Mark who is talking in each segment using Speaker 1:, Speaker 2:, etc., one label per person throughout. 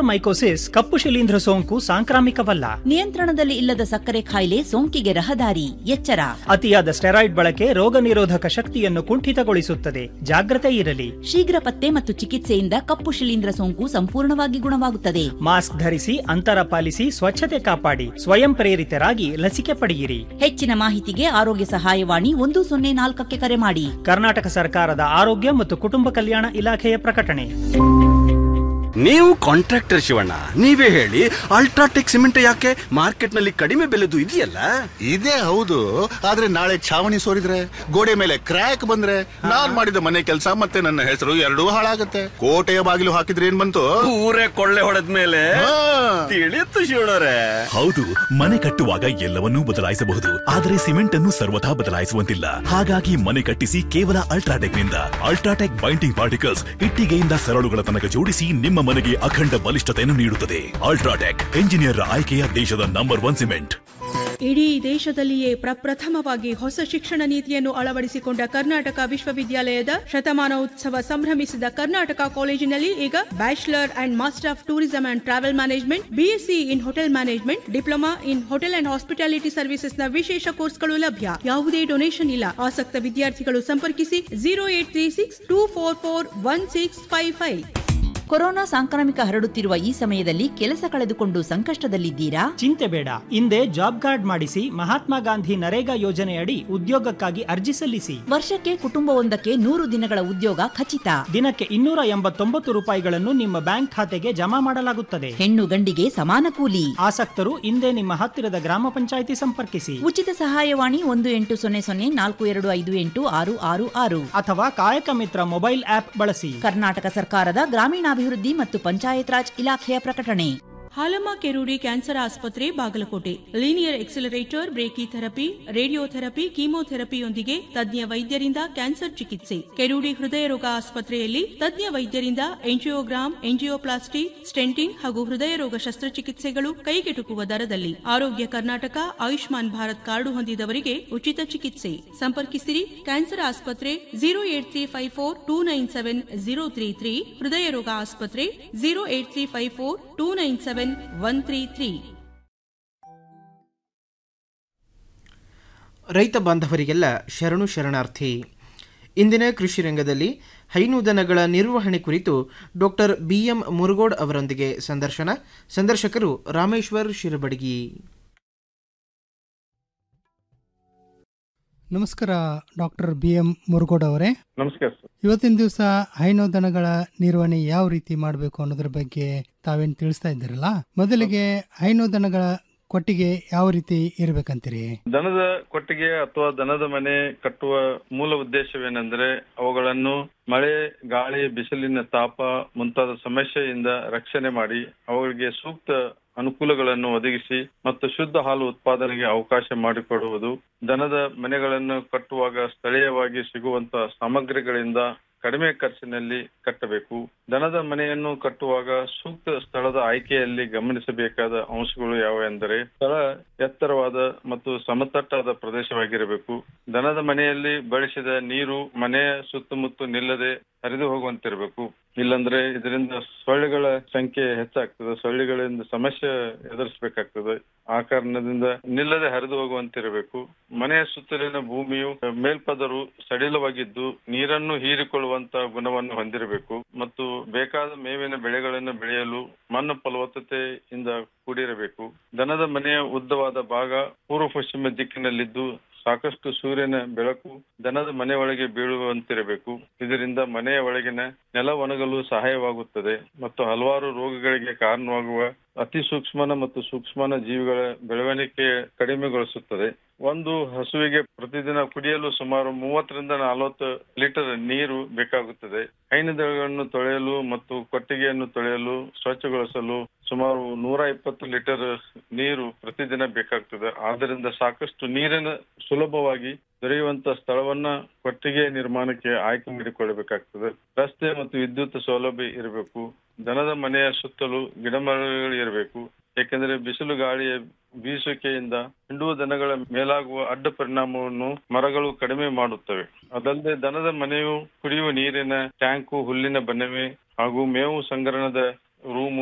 Speaker 1: Mycosis ಕಪ್ಪು ಶಿಲೀಂಧ್ರ ಸೋಂಕು ಸಾಂಕ್ರಾಮಿಕವಲ್ಲ
Speaker 2: ನಿಯಂತ್ರಣದಲ್ಲಿ ಇಲ್ಲದ ಸಕ್ಕರೆ ಕಾಯಿಲೆ ಸೋಂಕಿಗೆ ರಹದಾರಿ ಎಚ್ಚರ
Speaker 1: ಅತಿಯಾದ ಸ್ಟೆರಾಯ್ಡ್ ಬಳಕೆ ರೋಗ ನಿರೋಧಕ ಶಕ್ತಿಯನ್ನು ಕುಂಠಿತಗೊಳಿಸುತ್ತದೆ ಜಾಗ್ರತೆ ಇರಲಿ
Speaker 2: ಶೀಘ್ರ ಪತ್ತೆ ಮತ್ತು ಚಿಕಿತ್ಸೆಯಿಂದ ಕಪ್ಪು ಶಿಲೀಂಧ್ರ ಸೋಂಕು ಸಂಪೂರ್ಣವಾಗಿ ಗುಣವಾಗುತ್ತದೆ
Speaker 1: ಮಾಸ್ಕ್ ಧರಿಸಿ ಅಂತರ ಪಾಲಿಸಿ ಸ್ವಚ್ಛತೆ ಕಾಪಾಡಿ ಸ್ವಯಂ ಪ್ರೇರಿತರಾಗಿ ಲಸಿಕೆ ಪಡೆಯಿರಿ
Speaker 2: ಹೆಚ್ಚಿನ ಮಾಹಿತಿಗೆ ಆರೋಗ್ಯ ಸಹಾಯವಾಣಿ ಒಂದು ಸೊನ್ನೆ ನಾಲ್ಕಕ್ಕೆ ಕರೆ ಮಾಡಿ
Speaker 1: ಕರ್ನಾಟಕ ಸರ್ಕಾರದ ಆರೋಗ್ಯ ಮತ್ತು ಕುಟುಂಬ ಕಲ್ಯಾಣ ಇಲಾಖೆಯ ಪ್ರಕಟಣೆ
Speaker 3: ನೀವು ಕಾಂಟ್ರಾಕ್ಟರ್ ಶಿವಣ್ಣ ನೀವೇ ಹೇಳಿ ಅಲ್ಟ್ರಾಟೆಕ್ ಸಿಮೆಂಟ್ ಯಾಕೆ ಮಾರ್ಕೆಟ್ ನಲ್ಲಿ ಕಡಿಮೆ ಬೆಲೆದು ಇದೆಯಲ್ಲ
Speaker 4: ಇದೇ ಹೌದು ಆದ್ರೆ ನಾಳೆ ಛಾವಣಿ ಸೋರಿದ್ರೆ ಗೋಡೆ ಮೇಲೆ ಕ್ರ್ಯಾಕ್ ಬಂದ್ರೆ ನಾನ್ ಮಾಡಿದ ಮನೆ ಕೆಲಸ ಮತ್ತೆ ನನ್ನ ಹೆಸರು ಎರಡೂ ಹಾಳಾಗತ್ತೆ ಕೋಟೆಯ ಬಾಗಿಲು ಹಾಕಿದ್ರೆ ಏನ್ ಬಂತು
Speaker 3: ಊರೇ ಕೊಳ್ಳೆ ಹೊಡೆದ ಮೇಲೆ
Speaker 4: ಹಾ.
Speaker 3: ತಿಳಿಯುತ್ತು ಶಿವಣ್ಣರೇ
Speaker 5: ಹೌದು ಮನೆ ಕಟ್ಟುವಾಗ ಎಲ್ಲವನ್ನೂ ಬದಲಾಯಿಸಬಹುದು ಆದರೆ ಸಿಮೆಂಟ್ ಅನ್ನು ಸರ್ವಥಾ ಬದಲಾಯಿಸುವಂತಿಲ್ಲ ಹಾಗಾಗಿ ಮನೆ ಕಟ್ಟಿಸಿ ಕೇವಲ ಅಲ್ಟ್ರಾಟೆಕ್ ನಿಂದ ಅಲ್ಟ್ರಾಟೆಕ್ ಬೈಂಡಿಂಗ್ ಪಾರ್ಟಿಕಲ್ಸ್ ಇಟ್ಟಿಗೆಯಿಂದ ಸರಳುಗಳ ತನಕ ಜೋಡಿಸಿ ನಿಮ್ಮ ಮನೆಗೆ ಅಖಂಡ ಬಲಿಷ್ಠತೆಯನ್ನು ನೀಡುತ್ತದೆ ಅಲ್ಟ್ರಾಟೆಕ್ ಎಂಜಿನಿಯರ್ ಆಯ್ಕೆಯ ದೇಶದ ನಂಬರ್ ಒನ್ ಸಿಮೆಂಟ್
Speaker 6: ಇಡೀ ದೇಶದಲ್ಲಿಯೇ ಪ್ರಪ್ರಥಮವಾಗಿ ಹೊಸ ಶಿಕ್ಷಣ ನೀತಿಯನ್ನು ಅಳವಡಿಸಿಕೊಂಡ ಕರ್ನಾಟಕ ವಿಶ್ವವಿದ್ಯಾಲಯದ ಶತಮಾನೋತ್ಸವ ಸಂಭ್ರಮಿಸಿದ ಕರ್ನಾಟಕ ಕಾಲೇಜಿನಲ್ಲಿ ಈಗ bachelor and master of tourism and travel management BSc in hotel management diploma in hotel and hospitality ಸರ್ವಿಸಸ್ನ ವಿಶೇಷ ಕೋರ್ಸ್ಗಳು ಲಭ್ಯ ಯಾವುದೇ ಡೊನೇಷನ್ ಇಲ್ಲ ಆಸಕ್ತ ವಿದ್ಯಾರ್ಥಿಗಳು ಸಂಪರ್ಕಿಸಿ zero eight three six two four four one six five five
Speaker 2: corona ಸಾಂಕ್ರಾಮಿಕ ಹರಡುತ್ತಿರುವ ಈ ಸಮಯದಲ್ಲಿ ಕೆಲಸ ಕಳೆದುಕೊಂಡು ಸಂಕಷ್ಟದಲ್ಲಿದ್ದೀರಾ
Speaker 1: ಚಿಂತೆ ಬೇಡ ಹಿಂದೆ ಜಾಬ್ ಕಾರ್ಡ್ ಮಾಡಿಸಿ ಮಹಾತ್ಮ ಗಾಂಧಿ ನರೇಗಾ ಯೋಜನೆಯಡಿ ಉದ್ಯೋಗಕ್ಕಾಗಿ ಅರ್ಜಿ ಸಲ್ಲಿಸಿ
Speaker 2: ವರ್ಷಕ್ಕೆ ಕುಟುಂಬವೊಂದಕ್ಕೆ ನೂರು ದಿನಗಳ ಉದ್ಯೋಗ ಖಚಿತ
Speaker 1: ದಿನಕ್ಕೆ ಇನ್ನೂರ ಎಂಬತ್ತೊಂಬತ್ತು ರೂಪಾಯಿಗಳನ್ನು ನಿಮ್ಮ ಬ್ಯಾಂಕ್ ಖಾತೆಗೆ ಜಮಾ ಮಾಡಲಾಗುತ್ತದೆ
Speaker 2: ಹೆಣ್ಣು ಗಂಡಿಗೆ ಸಮಾನ ಕೂಲಿ
Speaker 1: ಆಸಕ್ತರು ಹಿಂದೆ ನಿಮ್ಮ ಹತ್ತಿರದ ಗ್ರಾಮ ಪಂಚಾಯಿತಿ ಸಂಪರ್ಕಿಸಿ
Speaker 2: ಉಚಿತ ಸಹಾಯವಾಣಿ ಒಂದು ಎಂಟು ಸೊನ್ನೆ ಸೊನ್ನೆ ನಾಲ್ಕು ಎರಡು ಐದು ಎಂಟು ಆರು ಆರು ಆರು
Speaker 1: ಅಥವಾ ಕಾಯಕ ಮಿತ್ರ ಮೊಬೈಲ್ ಆಪ್ ಬಳಸಿ
Speaker 2: ಕರ್ನಾಟಕ ಸರ್ಕಾರದ ಗ್ರಾಮೀಣಾಭಿವೃದ್ಧಿ ಮತ್ತು ಪಂಚಾಯತ್ ರಾಜ್ ಇಲಾಖೆಯ ಪ್ರಕಟಣೆ
Speaker 6: ಹಾಲಮ್ಮ ಕೆರೂಡಿ ಕ್ಯಾನ್ಸರ್ ಆಸ್ಪತ್ರೆ Bagalkot linear accelerator brachy therapy radiotherapy ಕೀಮೋಥೆರಪಿಯೊಂದಿಗೆ ತಜ್ಞ ವೈದ್ಯರಿಂದ ಕ್ಯಾನ್ಸರ್ ಚಿಕಿತ್ಸೆ ಕೆರೂಡಿ ಹೃದಯ ರೋಗ ಆಸ್ಪತ್ರೆಯಲ್ಲಿ ತಜ್ಞ ವೈದ್ಯರಿಂದ ಎಂಜಿಯೋಗ್ರಾಮ್ ಎಂಜಿಯೋಪ್ಲಾಸ್ಟಿ ಸ್ಟೆಂಟಿಂಗ್ ಹಾಗೂ ಹೃದಯ ರೋಗ ಶಸ್ತ್ರಚಿಕಿತ್ಸೆಗಳು ಕೈಗೆಟುಕುವ ದರದಲ್ಲಿ ಆರೋಗ್ಯ ಕರ್ನಾಟಕ ಆಯುಷ್ಮಾನ್ ಭಾರತ್ ಕಾರ್ಡು ಹೊಂದಿದವರಿಗೆ ಉಚಿತ ಚಿಕಿತ್ಸೆ ಸಂಪರ್ಕಿಸಿರಿ ಕ್ಯಾನ್ಸರ್ ಆಸ್ಪತ್ರೆ zero eight three five four two nine seven zero three three ಹೃದಯ ರೋಗ ಆಸ್ಪತ್ರೆ zero eight three five four two nine seven one three three
Speaker 7: ರೈತ ಬಾಂಧವರಿಗೆಲ್ಲ ಶರಣು ಶರಣಾರ್ಥಿ ಇಂದಿನ ಕೃಷಿ ರಂಗದಲ್ಲಿ ಹೈನುದನಗಳ ನಿರ್ವಹಣೆ ಕುರಿತು ಡಾಕ್ಟರ್ ಬಿ ಎಂ ಮುರುಗೋಡ್ ಅವರೊಂದಿಗೆ ಸಂದರ್ಶನ ಸಂದರ್ಶಕರು ರಾಮೇಶ್ವರ್ ಶಿರಬಡಗಿ
Speaker 8: ನಮಸ್ಕಾರ ಡಾಕ್ಟರ್ ಬಿ ಎಂ ಮುರುಗೋಡ್ ಅವರೇ
Speaker 9: ನಮಸ್ಕಾರ ಸರ್
Speaker 8: ಇವತ್ತಿನ ದಿವಸ ಹೈನು ದನಗಳ ನಿರ್ವಹಣೆ ಯಾವ ರೀತಿ ಮಾಡಬೇಕು ಅನ್ನೋದ್ರ ಬಗ್ಗೆ ತಾವೇನು ತಿಳಿಸ್ತಾ ಇದ್ದೀರಲ್ಲ ಮೊದಲಿಗೆ ಹೈನು ದನಗಳ ಕೊಟ್ಟಿಗೆ ಯಾವ ರೀತಿ ಇರ್ಬೇಕಂತೀರಿ
Speaker 9: ದನದ ಕೊಟ್ಟಿಗೆ ಅಥವಾ ದನದ ಮನೆ ಕಟ್ಟುವ ಮೂಲ ಉದ್ದೇಶವೇನೆಂದರೆ ಅವುಗಳನ್ನು ಮಳೆ ಗಾಳಿ ಬಿಸಿಲಿನ ತಾಪ ಮುಂತಾದ ಸಮಸ್ಯೆಯಿಂದ ರಕ್ಷಣೆ ಮಾಡಿ ಅವುಗಳಿಗೆ ಸೂಕ್ತ ಅನುಕೂಲಗಳನ್ನು ಒದಗಿಸಿ ಮತ್ತು ಶುದ್ಧ ಹಾಲು ಉತ್ಪಾದನೆಗೆ ಅವಕಾಶ ಮಾಡಿಕೊಡುವುದು ದನದ ಮನೆಗಳನ್ನು ಕಟ್ಟುವಾಗ ಸ್ಥಳೀಯವಾಗಿ ಸಿಗುವಂತ ಸಾಮಗ್ರಿಗಳಿಂದ ಕಡಿಮೆ ಖರ್ಚಿನಲ್ಲಿ ಕಟ್ಟಬೇಕು ದನದ ಮನೆಯನ್ನು ಕಟ್ಟುವಾಗ ಸೂಕ್ತ ಸ್ಥಳದ ಆಯ್ಕೆಯಲ್ಲಿ ಗಮನಿಸಬೇಕಾದ ಅಂಶಗಳು ಯಾವ ಎಂದರೆ ಸ್ಥಳ ಎತ್ತರವಾದ ಮತ್ತು ಸಮತಟ್ಟಾದ ಪ್ರದೇಶವಾಗಿರಬೇಕು ದನದ ಮನೆಯಲ್ಲಿ ಬಳಸಿದ ನೀರು ಮನೆಯ ಸುತ್ತಮುತ್ತ ನಿಲ್ಲದೆ ಹರಿದು ಹೋಗುವಂತಿರಬೇಕು ಇಲ್ಲಂದ್ರೆ ಇದರಿಂದ ಸೊಳ್ಳೆಗಳ ಸಂಖ್ಯೆ ಹೆಚ್ಚಾಗ್ತದೆ ಸೊಳ್ಳೆಗಳಿಂದ ಸಮಸ್ಯೆ ಎದುರಿಸಬೇಕಾಗ್ತದೆ ಆ ಕಾರಣದಿಂದ ನಿಲ್ಲದೆ ಹರಿದು ಹೋಗುವಂತಿರಬೇಕು ಮನೆಯ ಸುತ್ತಲಿನ ಭೂಮಿಯು ಮೇಲ್ಪದರು ಸಡಿಲವಾಗಿದ್ದು ನೀರನ್ನು ಹೀರಿಕೊಳ್ಳುವಂತ ಗುಣವನ್ನು ಹೊಂದಿರಬೇಕು ಮತ್ತು ಬೇಕಾದ ಮೇವಿನ ಬೆಳೆಗಳನ್ನು ಬೆಳೆಯಲು ಮಣ್ಣು ಫಲವತ್ತತೆಯಿಂದ ಕೂಡಿರಬೇಕು ದನದ ಮನೆಯ ಉದ್ದವಾದ ಭಾಗ ಪೂರ್ವ ಪಶ್ಚಿಮ ದಿಕ್ಕಿನಲ್ಲಿದ್ದು ಸಾಕಷ್ಟು ಸೂರ್ಯನ ಬೆಳಕು ದನದ ಮನೆ ಒಳಗೆ ಬೀಳುವಂತಿರಬೇಕು ಇದರಿಂದ ಮನೆಯ ಒಳಗಿನ ನೆಲ ಒಣಗಲು ಸಹಾಯವಾಗುತ್ತದೆ ಮತ್ತು ಹಲವಾರು ರೋಗಗಳಿಗೆ ಕಾರಣವಾಗುವ ಅತಿ ಸೂಕ್ಷ್ಮನ ಮತ್ತು ಸೂಕ್ಷ್ಮನ ಜೀವಿಗಳ ಬೆಳವಣಿಗೆ ಕಡಿಮೆಗೊಳಿಸುತ್ತದೆ ಒಂದು ಹಸುವಿಗೆ ಪ್ರತಿದಿನ ಕುಡಿಯಲು ಸುಮಾರು ಮೂವತ್ತರಿಂದ ನಲವತ್ತು ಲೀಟರ್ ನೀರು ಬೇಕಾಗುತ್ತದೆ ಹೈನುದಳಗಳನ್ನು ತೊಳೆಯಲು ಮತ್ತು ಕೊಟ್ಟಿಗೆಯನ್ನು ತೊಳೆಯಲು ಸ್ವಚ್ಛಗೊಳಿಸಲು ಸುಮಾರು ನೂರ ಇಪ್ಪತ್ತು ಲೀಟರ್ ನೀರು ಪ್ರತಿದಿನ ಬೇಕಾಗ್ತದೆ ಆದ್ದರಿಂದ ಸಾಕಷ್ಟು ನೀರಿನ ಸುಲಭವಾಗಿ ದೊರೆಯುವಂತ ಸ್ಥಳವನ್ನ ಕೊಟ್ಟಿಗೆ ನಿರ್ಮಾಣಕ್ಕೆ ಆಯ್ಕೆ ಮಾಡಿಕೊಳ್ಳಬೇಕಾಗ್ತದೆ ರಸ್ತೆ ಮತ್ತು ವಿದ್ಯುತ್ ಸೌಲಭ್ಯ ಇರಬೇಕು ದನದ ಮನೆಯ ಸುತ್ತಲೂ ಗಿಡಮರಗಳು ಇರಬೇಕು ಏಕೆಂದರೆ ಬಿಸಿಲು ಗಾಳಿಯ ಬೀಸುವಿಕೆಯಿಂದ ಹಿಂಡುವ ದನಗಳ ಮೇಲಾಗುವ ಅಡ್ಡ ಪರಿಣಾಮವನ್ನು ಮರಗಳು ಕಡಿಮೆ ಮಾಡುತ್ತವೆ ಅದಲ್ಲದೆ ದನದ ಮನೆಯು ಕುಡಿಯುವ ನೀರಿನ ಟ್ಯಾಂಕು ಹುಲ್ಲಿನ ಬನವೆ ಹಾಗೂ ಮೇವು ಸಂಗ್ರಹಣದ ರೂಮು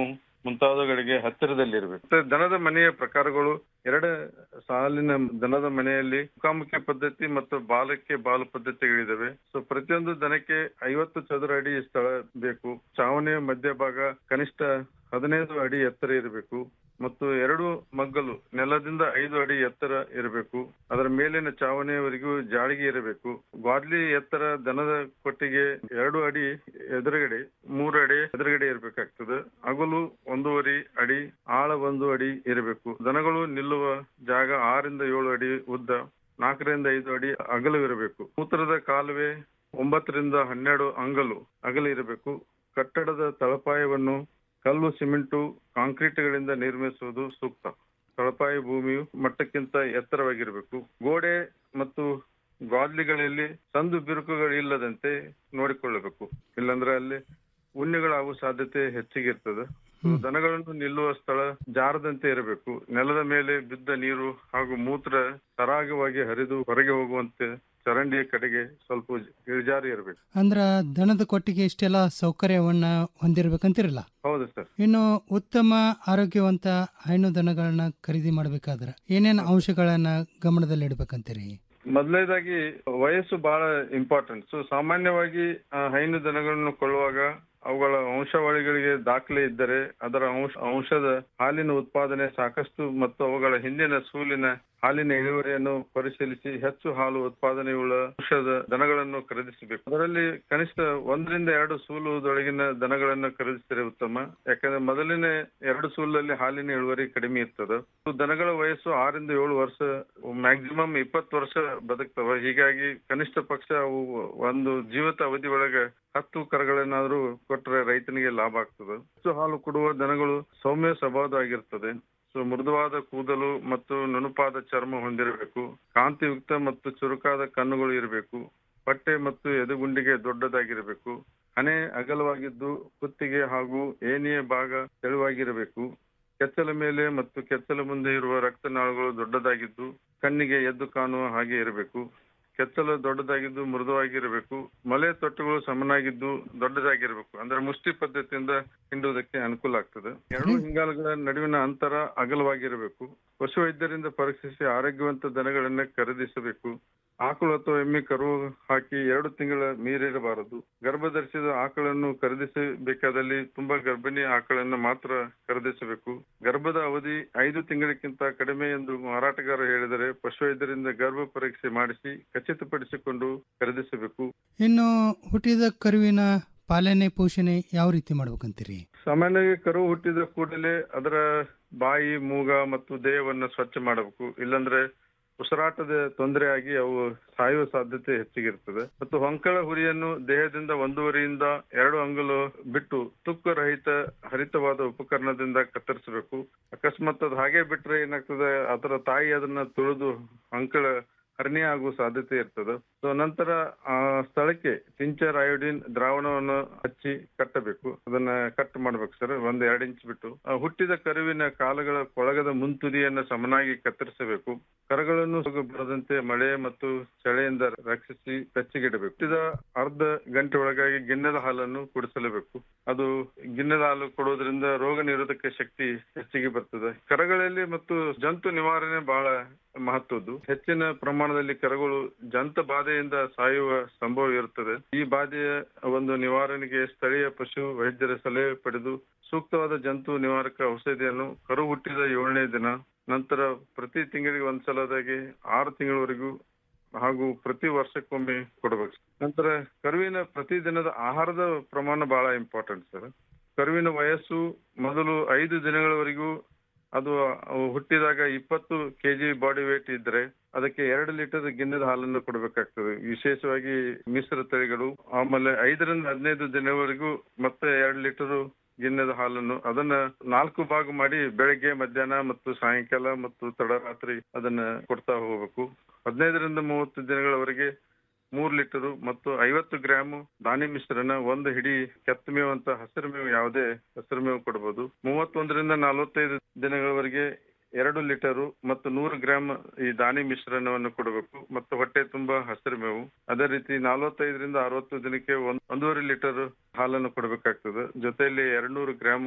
Speaker 9: ಮುಂತಾದವುಗಳಿಗೆ ಹತ್ತಿರದಲ್ಲಿರಬೇಕು ಮತ್ತೆ ದನದ ಮನೆಯ ಪ್ರಕಾರಗಳು ಎರಡು ಸಾಲಿನ ದನದ ಮನೆಯಲ್ಲಿ ಮುಖಾಮುಖಿ ಪದ್ಧತಿ ಮತ್ತು ಬಾಲಕ್ಕೆ ಬಾಲು ಪದ್ಧತಿಗಳಿದಾವೆ ಸೊ ಪ್ರತಿಯೊಂದು ದನಕ್ಕೆ ಐವತ್ತು ಚದುರ ಅಡಿ ಸ್ಥಳ ಬೇಕು ಚಾವಣಿಯ ಮಧ್ಯಭಾಗ ಕನಿಷ್ಠ ಹದಿನೈದು ಅಡಿ ಎತ್ತರ ಇರಬೇಕು ಮತ್ತು ಎರಡು ಮಗ್ಗಲು ನೆಲದಿಂದ ಐದು ಅಡಿ ಎತ್ತರ ಇರಬೇಕು ಅದರ ಮೇಲಿನ ಚಾವಣಿಯವರೆಗೂ ಜಾಳಿಗೆ ಇರಬೇಕು ಗ್ವಾದ್ಲಿ ಎತ್ತರ ದನದ ಕೊಟ್ಟಿಗೆ ಎರಡು ಅಡಿ ಎದುರುಗಡೆ ಮೂರು ಅಡಿ ಎದುರುಗಡೆ ಇರಬೇಕಾಗ್ತದೆ ಅಗಲು ಒಂದೂವರೆ ಅಡಿ ಆಳ ಒಂದು ಅಡಿ ಇರಬೇಕು ದನಗಳು ನಿಲ್ಲುವ ಜಾಗ ಆರಿಂದ ಏಳು ಅಡಿ ಉದ್ದ ನಾಲ್ಕರಿಂದ ಐದು ಅಡಿ ಅಗಲವಿರಬೇಕು ಮೂತ್ರದ ಕಾಲುವೆ ಒಂಬತ್ತರಿಂದ ಹನ್ನೆರಡು ಅಂಗಲು ಅಗಲ ಇರಬೇಕು ಕಟ್ಟಡದ ತಳಪಾಯವನ್ನು ಕಲ್ಲು ಸಿಮೆಂಟು ಕಾಂಕ್ರೀಟ್ಗಳಿಂದ ನಿರ್ಮಿಸುವುದು ಸೂಕ್ತ ತಳಪಾಯ ಭೂಮಿಯು ಮಟ್ಟಕ್ಕಿಂತ ಎತ್ತರವಾಗಿರಬೇಕು ಗೋಡೆ ಮತ್ತು ಗಾದ್ಲಿಗಳಲ್ಲಿ ಸಂದು ಬಿರುಕುಗಳಿಲ್ಲದಂತೆ ನೋಡಿಕೊಳ್ಳಬೇಕು ಇಲ್ಲಾಂದ್ರೆ ಅಲ್ಲಿ ಉಣ್ಣೆಗಳಾಗುವ ಸಾಧ್ಯತೆ ಹೆಚ್ಚಿಗೆ ಇರ್ತದೆ ದನಗಳನ್ನು ನಿಲ್ಲುವ ಸ್ಥಳ ಜಾರದಂತೆ ಇರಬೇಕು ನೆಲದ ಮೇಲೆ ಬಿದ್ದ ನೀರು ಹಾಗೂ ಮೂತ್ರ ಸರಾಗವಾಗಿ ಹರಿದು ಹೊರಗೆ ಹೋಗುವಂತೆ ಚರಂಡಿಯ ಕಡೆಗೆ ಸ್ವಲ್ಪ ಇಳಿಜಾರಿ ಇರಬೇಕು
Speaker 8: ಅಂದ್ರ ದನದ ಕೊಟ್ಟಿಗೆ ಇಷ್ಟೆಲ್ಲ ಸೌಕರ್ಯವನ್ನ ಹೊಂದಿರ್ಬೇಕಂತಿರಲ್ಲ
Speaker 9: ಹೌದು ಸರ್
Speaker 8: ಇನ್ನು ಉತ್ತಮ ಆರೋಗ್ಯವಂತ ಹೈನು ದನಗಳನ್ನ ಖರೀದಿ ಮಾಡ್ಬೇಕಾದ್ರ ಏನೇನ್ ಅಂಶಗಳನ್ನ ಗಮನದಲ್ಲಿ ಇಡ್ಬೇಕಂತೀರಿ
Speaker 9: ಮೊದಲನೇದಾಗಿ ವಯಸ್ಸು ಬಹಳ ಇಂಪಾರ್ಟೆಂಟ್ ಸೊ ಸಾಮಾನ್ಯವಾಗಿ ಆ, ಹೈನು ದನಗಳನ್ನು ಕೊಳ್ಳುವಾಗ ಅವುಗಳ ವಂಶಾವಳಿಗಳಿಗೆ ದಾಖಲೆ ಇದ್ದರೆ ಅದರ ಅಂಶ ಅಂಶದ ಹಾಲಿನ ಉತ್ಪಾದನೆ ಸಾಕಷ್ಟು ಮತ್ತು ಅವುಗಳ ಹಿಂದಿನ ಸೂಲಿನ ಹಾಲಿನ ಇಳುವರಿಯನ್ನು ಪರಿಶೀಲಿಸಿ ಹೆಚ್ಚು ಹಾಲು ಉತ್ಪಾದನೆಯುಳ್ಳ ಅಂಶದ ದನಗಳನ್ನು ಖರೀದಿಸಬೇಕು ಅದರಲ್ಲಿ ಕನಿಷ್ಠ ಒಂದರಿಂದ ಎರಡು ಸೂಲುದೊಳಗಿನ ದನಗಳನ್ನು ಖರೀದಿಸಿದರೆ ಉತ್ತಮ ಯಾಕಂದ್ರೆ ಮೊದಲಿನ ಎರಡು ಸೂಲಲ್ಲಿ ಹಾಲಿನ ಇಳುವರಿ ಕಡಿಮೆ ಇರ್ತದೆ ಸೊ ದನಗಳ ವಯಸ್ಸು ಆರಿಂದ ಏಳು ವರ್ಷ ಮ್ಯಾಕ್ಸಿಮಮ್ ಇಪ್ಪತ್ತು ವರ್ಷ ಬದುಕ್ತವ ಹೀಗಾಗಿ ಕನಿಷ್ಠ ಪಕ್ಷ ಅವು ಒಂದು ಜೀವಿತ ಅವಧಿ ಒಳಗೆ ಹತ್ತು ಕರುಗಳನ್ನಾದ್ರೂ ಕೊಟ್ಟರೆ ರೈತನಿಗೆ ಲಾಭ ಆಗ್ತದೆ ಹೆಚ್ಚು ಹಾಲು ಕೊಡುವ ದನಗಳು ಸೌಮ್ಯ ಸ್ವಭಾವದಾಗಿರ್ತದೆ ಸೊ ಮೃದುವಾದ ಕೂದಲು ಮತ್ತು ನುಣುಪಾದ ಚರ್ಮ ಹೊಂದಿರಬೇಕು ಕಾಂತಿಯುಕ್ತ ಮತ್ತು ಚುರುಕಾದ ಕಣ್ಣುಗಳು ಇರಬೇಕು ಪಟ್ಟೆ ಮತ್ತು ಎದೆಗುಂಡಿಗೆ ದೊಡ್ಡದಾಗಿರಬೇಕು ಹಣೆ ಅಗಲವಾಗಿದ್ದು ಕುತ್ತಿಗೆ ಹಾಗೂ ಏನಿಯ ಭಾಗ ತೆಳುವಾಗಿರಬೇಕು ಕೆಚ್ಚಲ ಮೇಲೆ ಮತ್ತು ಕೆಚ್ಚಲ ಮುಂದೆ ಇರುವ ರಕ್ತನಾಳಗಳು ದೊಡ್ಡದಾಗಿದ್ದು ಕಣ್ಣಿಗೆ ಎದ್ದು ಕಾಣುವ ಹಾಗೆ ಇರಬೇಕು ಕೆಚ್ಚಲು ದೊಡ್ಡದಾಗಿದ್ದು ಮೃದುವಾಗಿರಬೇಕು ಮಲೆ ತೊಟ್ಟುಗಳು ಸಮನಾಗಿದ್ದು ದೊಡ್ಡದಾಗಿರಬೇಕು ಅಂದ್ರೆ ಮುಷ್ಟಿ ಪದ್ಧತಿಯಿಂದ ಹಿಂಡುವುದಕ್ಕೆ ಅನುಕೂಲ ಆಗ್ತದೆ ಎರಡು ಹಿಂಗಾಲುಗಳ ನಡುವಿನ ಅಂತರ ಅಗಲವಾಗಿರಬೇಕು ಪಶು ವೈದ್ಯರಿಂದ ಪರೀಕ್ಷಿಸಿ ಆರೋಗ್ಯವಂತ ದನಗಳನ್ನ ಖರೀದಿಸಬೇಕು ಆಕಳು ಅಥವಾ ಎಮ್ಮೆ ಕರು ಹಾಕಿ ಎರಡು ತಿಂಗಳ ಮೀರಿರಬಾರದು ಗರ್ಭ ಧರಿಸಿದ ಆಕಳನ್ನು ಖರೀದಿಸಬೇಕಾದಲ್ಲಿ ತುಂಬಾ ಗರ್ಭಿಣಿ ಆಕಳನ್ನು ಮಾತ್ರ ಖರೀದಿಸಬೇಕು ಗರ್ಭದ ಅವಧಿ ಐದು ತಿಂಗಳಿಗಿಂತ ಕಡಿಮೆ ಎಂದು ಮಾರಾಟಗಾರ ಹೇಳಿದರೆ ಪಶುವೈದ್ಯರಿಂದ ಗರ್ಭ ಪರೀಕ್ಷೆ ಮಾಡಿಸಿ ಖಚಿತಪಡಿಸಿಕೊಂಡು ಖರೀದಿಸಬೇಕು
Speaker 8: ಇನ್ನು ಹುಟ್ಟಿದ ಕರುವಿನ ಪಾಲನೆ ಪೋಷಣೆ ಯಾವ ರೀತಿ ಮಾಡ್ಬೇಕಂತೀರಿ
Speaker 9: ಸಾಮಾನ್ಯವಾಗಿ ಕರು ಹುಟ್ಟಿದ ಕೂಡಲೇ ಅದರ ಬಾಯಿ ಮೂಗ ಮತ್ತು ದೇಹವನ್ನು ಸ್ವಚ್ಛ ಮಾಡಬೇಕು ಇಲ್ಲಾಂದ್ರೆ ಉಸಿರಾಟದ ತೊಂದರೆ ಆಗಿ ಅವು ಸಾಯುವ ಸಾಧ್ಯತೆ ಹೆಚ್ಚಿಗಿರ್ತದೆ ಮತ್ತು ಹೊಂಕಳ ಹುರಿಯನ್ನು ದೇಹದಿಂದ ಒಂದೂವರೆಯಿಂದ ಎರಡು ಅಂಗುಲು ಬಿಟ್ಟು ತುಕ್ಕು ರಹಿತ ಹರಿತವಾದ ಉಪಕರಣದಿಂದ ಕತ್ತರಿಸಬೇಕು ಅಕಸ್ಮಾತ್ ಅದು ಹಾಗೆ ಬಿಟ್ರೆ ಏನಾಗ್ತದೆ ಅದರ ತಾಯಿ ಅದನ್ನ ತುಳಿದು ಹೊಂಕಳ ಹರ್ನಿಯ ಆಗುವ ಸಾಧ್ಯತೆ ಇರ್ತದೆ ಸೊ ನಂತರ ಆ ಸ್ಥಳಕ್ಕೆ ಟಿಂಚರ್ ಅಯೋಡಿನ್ ದ್ರಾವಣವನ್ನು ಹಚ್ಚಿ ಕಟ್ಟಬೇಕು ಅದನ್ನ ಕಟ್ ಮಾಡ್ಬೇಕು ಸರ್ ಒಂದ್ ಎರಡ್ ಇಂಚ್ ಬಿಟ್ಟು ಆ ಹುಟ್ಟಿದ ಕರುವಿನ ಕಾಲುಗಳ ಕೊಳಗದ ಮುಂತುದಿಯನ್ನು ಸಮನಾಗಿ ಕತ್ತರಿಸಬೇಕು ಕರುಗಳನ್ನು ಸೋಗು ಬರದಂತೆ ಮಳೆ ಮತ್ತು ಚಳಿಯಿಂದ ರಕ್ಷಿಸಿ ಬೆಚ್ಚಗಿಡಬೇಕು ಹುಟ್ಟಿದ ಅರ್ಧ ಗಂಟೆ ಒಳಗಾಗಿ ಗಿಣ್ಣದ ಹಾಲನ್ನು ಕುಡಿಸಲೇಬೇಕು ಅದು ಗಿಣ್ಣದ ಹಾಲು ಕೊಡೋದ್ರಿಂದ ರೋಗ ನಿರೋಧಕ ಶಕ್ತಿ ಹೆಚ್ಚಿಗೆ ಬರ್ತದೆ ಕರಗಳಲ್ಲಿ ಮತ್ತು ಜಂತು ನಿವಾರಣೆ ಬಹಳ ಮಹತ್ವದ್ದು ಹೆಚ್ಚಿನ ಪ್ರಮಾಣದಲ್ಲಿ ಕರಗಳು ಜಂತ ಬಾಧೆಯಿಂದ ಸಾಯುವ ಸಂಭವ ಇರುತ್ತದೆ ಈ ಬಾಧೆಯ ಒಂದು ನಿವಾರಣೆಗೆ ಸ್ಥಳೀಯ ಪಶು ವೈದ್ಯರ ಸಲಹೆ ಪಡೆದು ಸೂಕ್ತವಾದ ಜಂತು ನಿವಾರಕ ಔಷಧಿಯನ್ನು ಕರು ಹುಟ್ಟಿದ ಏಳನೇ ದಿನ ನಂತರ ಪ್ರತಿ ತಿಂಗಳಿಗೆ ಒಂದ್ಸಲದಾಗಿ ಆರು ತಿಂಗಳವರೆಗೂ ಹಾಗೂ ಪ್ರತಿ ವರ್ಷಕ್ಕೊಮ್ಮೆ ಕೊಡಬೇಕು ನಂತರ ಕರುವಿನ ಪ್ರತಿದಿನದ ಆಹಾರದ ಪ್ರಮಾಣ ಬಹಳ ಇಂಪಾರ್ಟೆಂಟ್ ಸರ್ ಕರುವಿನ ವಯಸ್ಸು ಮೊದಲು ಐದು ದಿನಗಳವರೆಗೂ ಅದು ಅವು ಹುಟ್ಟಿದಾಗ ಇಪ್ಪತ್ತು ಕೆಜಿ ಬಾಡಿ ವೇಟ್ ಇದ್ರೆ ಅದಕ್ಕೆ ಎರಡು ಲೀಟರ್ ಗಿಣ್ಣದ ಹಾಲನ್ನು ಕೊಡಬೇಕಾಗ್ತದೆ ವಿಶೇಷವಾಗಿ ಮಿಶ್ರ ತಳಿಗಳು ಆಮೇಲೆ ಐದರಿಂದ ಹದಿನೈದು ದಿನವರೆಗೂ ಮತ್ತೆ ಎರಡು ಲೀಟರ್ ಗಿಣ್ಣದ ಹಾಲನ್ನು ಅದನ್ನ ನಾಲ್ಕು ಭಾಗ ಮಾಡಿ ಬೆಳಗ್ಗೆ ಮಧ್ಯಾಹ್ನ ಮತ್ತು ಸಾಯಂಕಾಲ ಮತ್ತು ತಡರಾತ್ರಿ ಅದನ್ನ ಕೊಡ್ತಾ ಹೋಗ್ಬೇಕು ಹದಿನೈದರಿಂದ ಮೂವತ್ತು ದಿನಗಳವರೆಗೆ ಮೂರ್ ಲೀಟರ್ ಮತ್ತು ಐವತ್ತು ಗ್ರಾಮ್ ದಾನಿ ಮಿಶ್ರಣ ಒಂದು ಹಿಡಿ ಕೆತ್ತ ಮೇವು ಅಂತ ಹಸಿರು ಮೇವು ಯಾವುದೇ ಹಸಿರು ಮೇವು ಕೊಡಬಹುದು ಮೂವತ್ತೊಂದರಿಂದ ನಲವತ್ತೈದು ದಿನಗಳವರೆಗೆ ಎರಡು ಲೀಟರು ಮತ್ತು ನೂರು ಗ್ರಾಮ್ ಈ ದಾನಿ ಮಿಶ್ರಣವನ್ನು ಕೊಡಬೇಕು ಮತ್ತು ಹೊಟ್ಟೆ ತುಂಬಾ ಹಸಿರು ಮೇವು ಅದೇ ರೀತಿ ನಲವತ್ತೈದರಿಂದ ಅರವತ್ತು ದಿನಕ್ಕೆ ಒಂದ್ ಒಂದೂವರೆ ಲೀಟರ್ ಹಾಲನ್ನು ಕೊಡಬೇಕಾಗ್ತದೆ ಜೊತೆಯಲ್ಲಿ ಎರಡ್ನೂರು ಗ್ರಾಮ್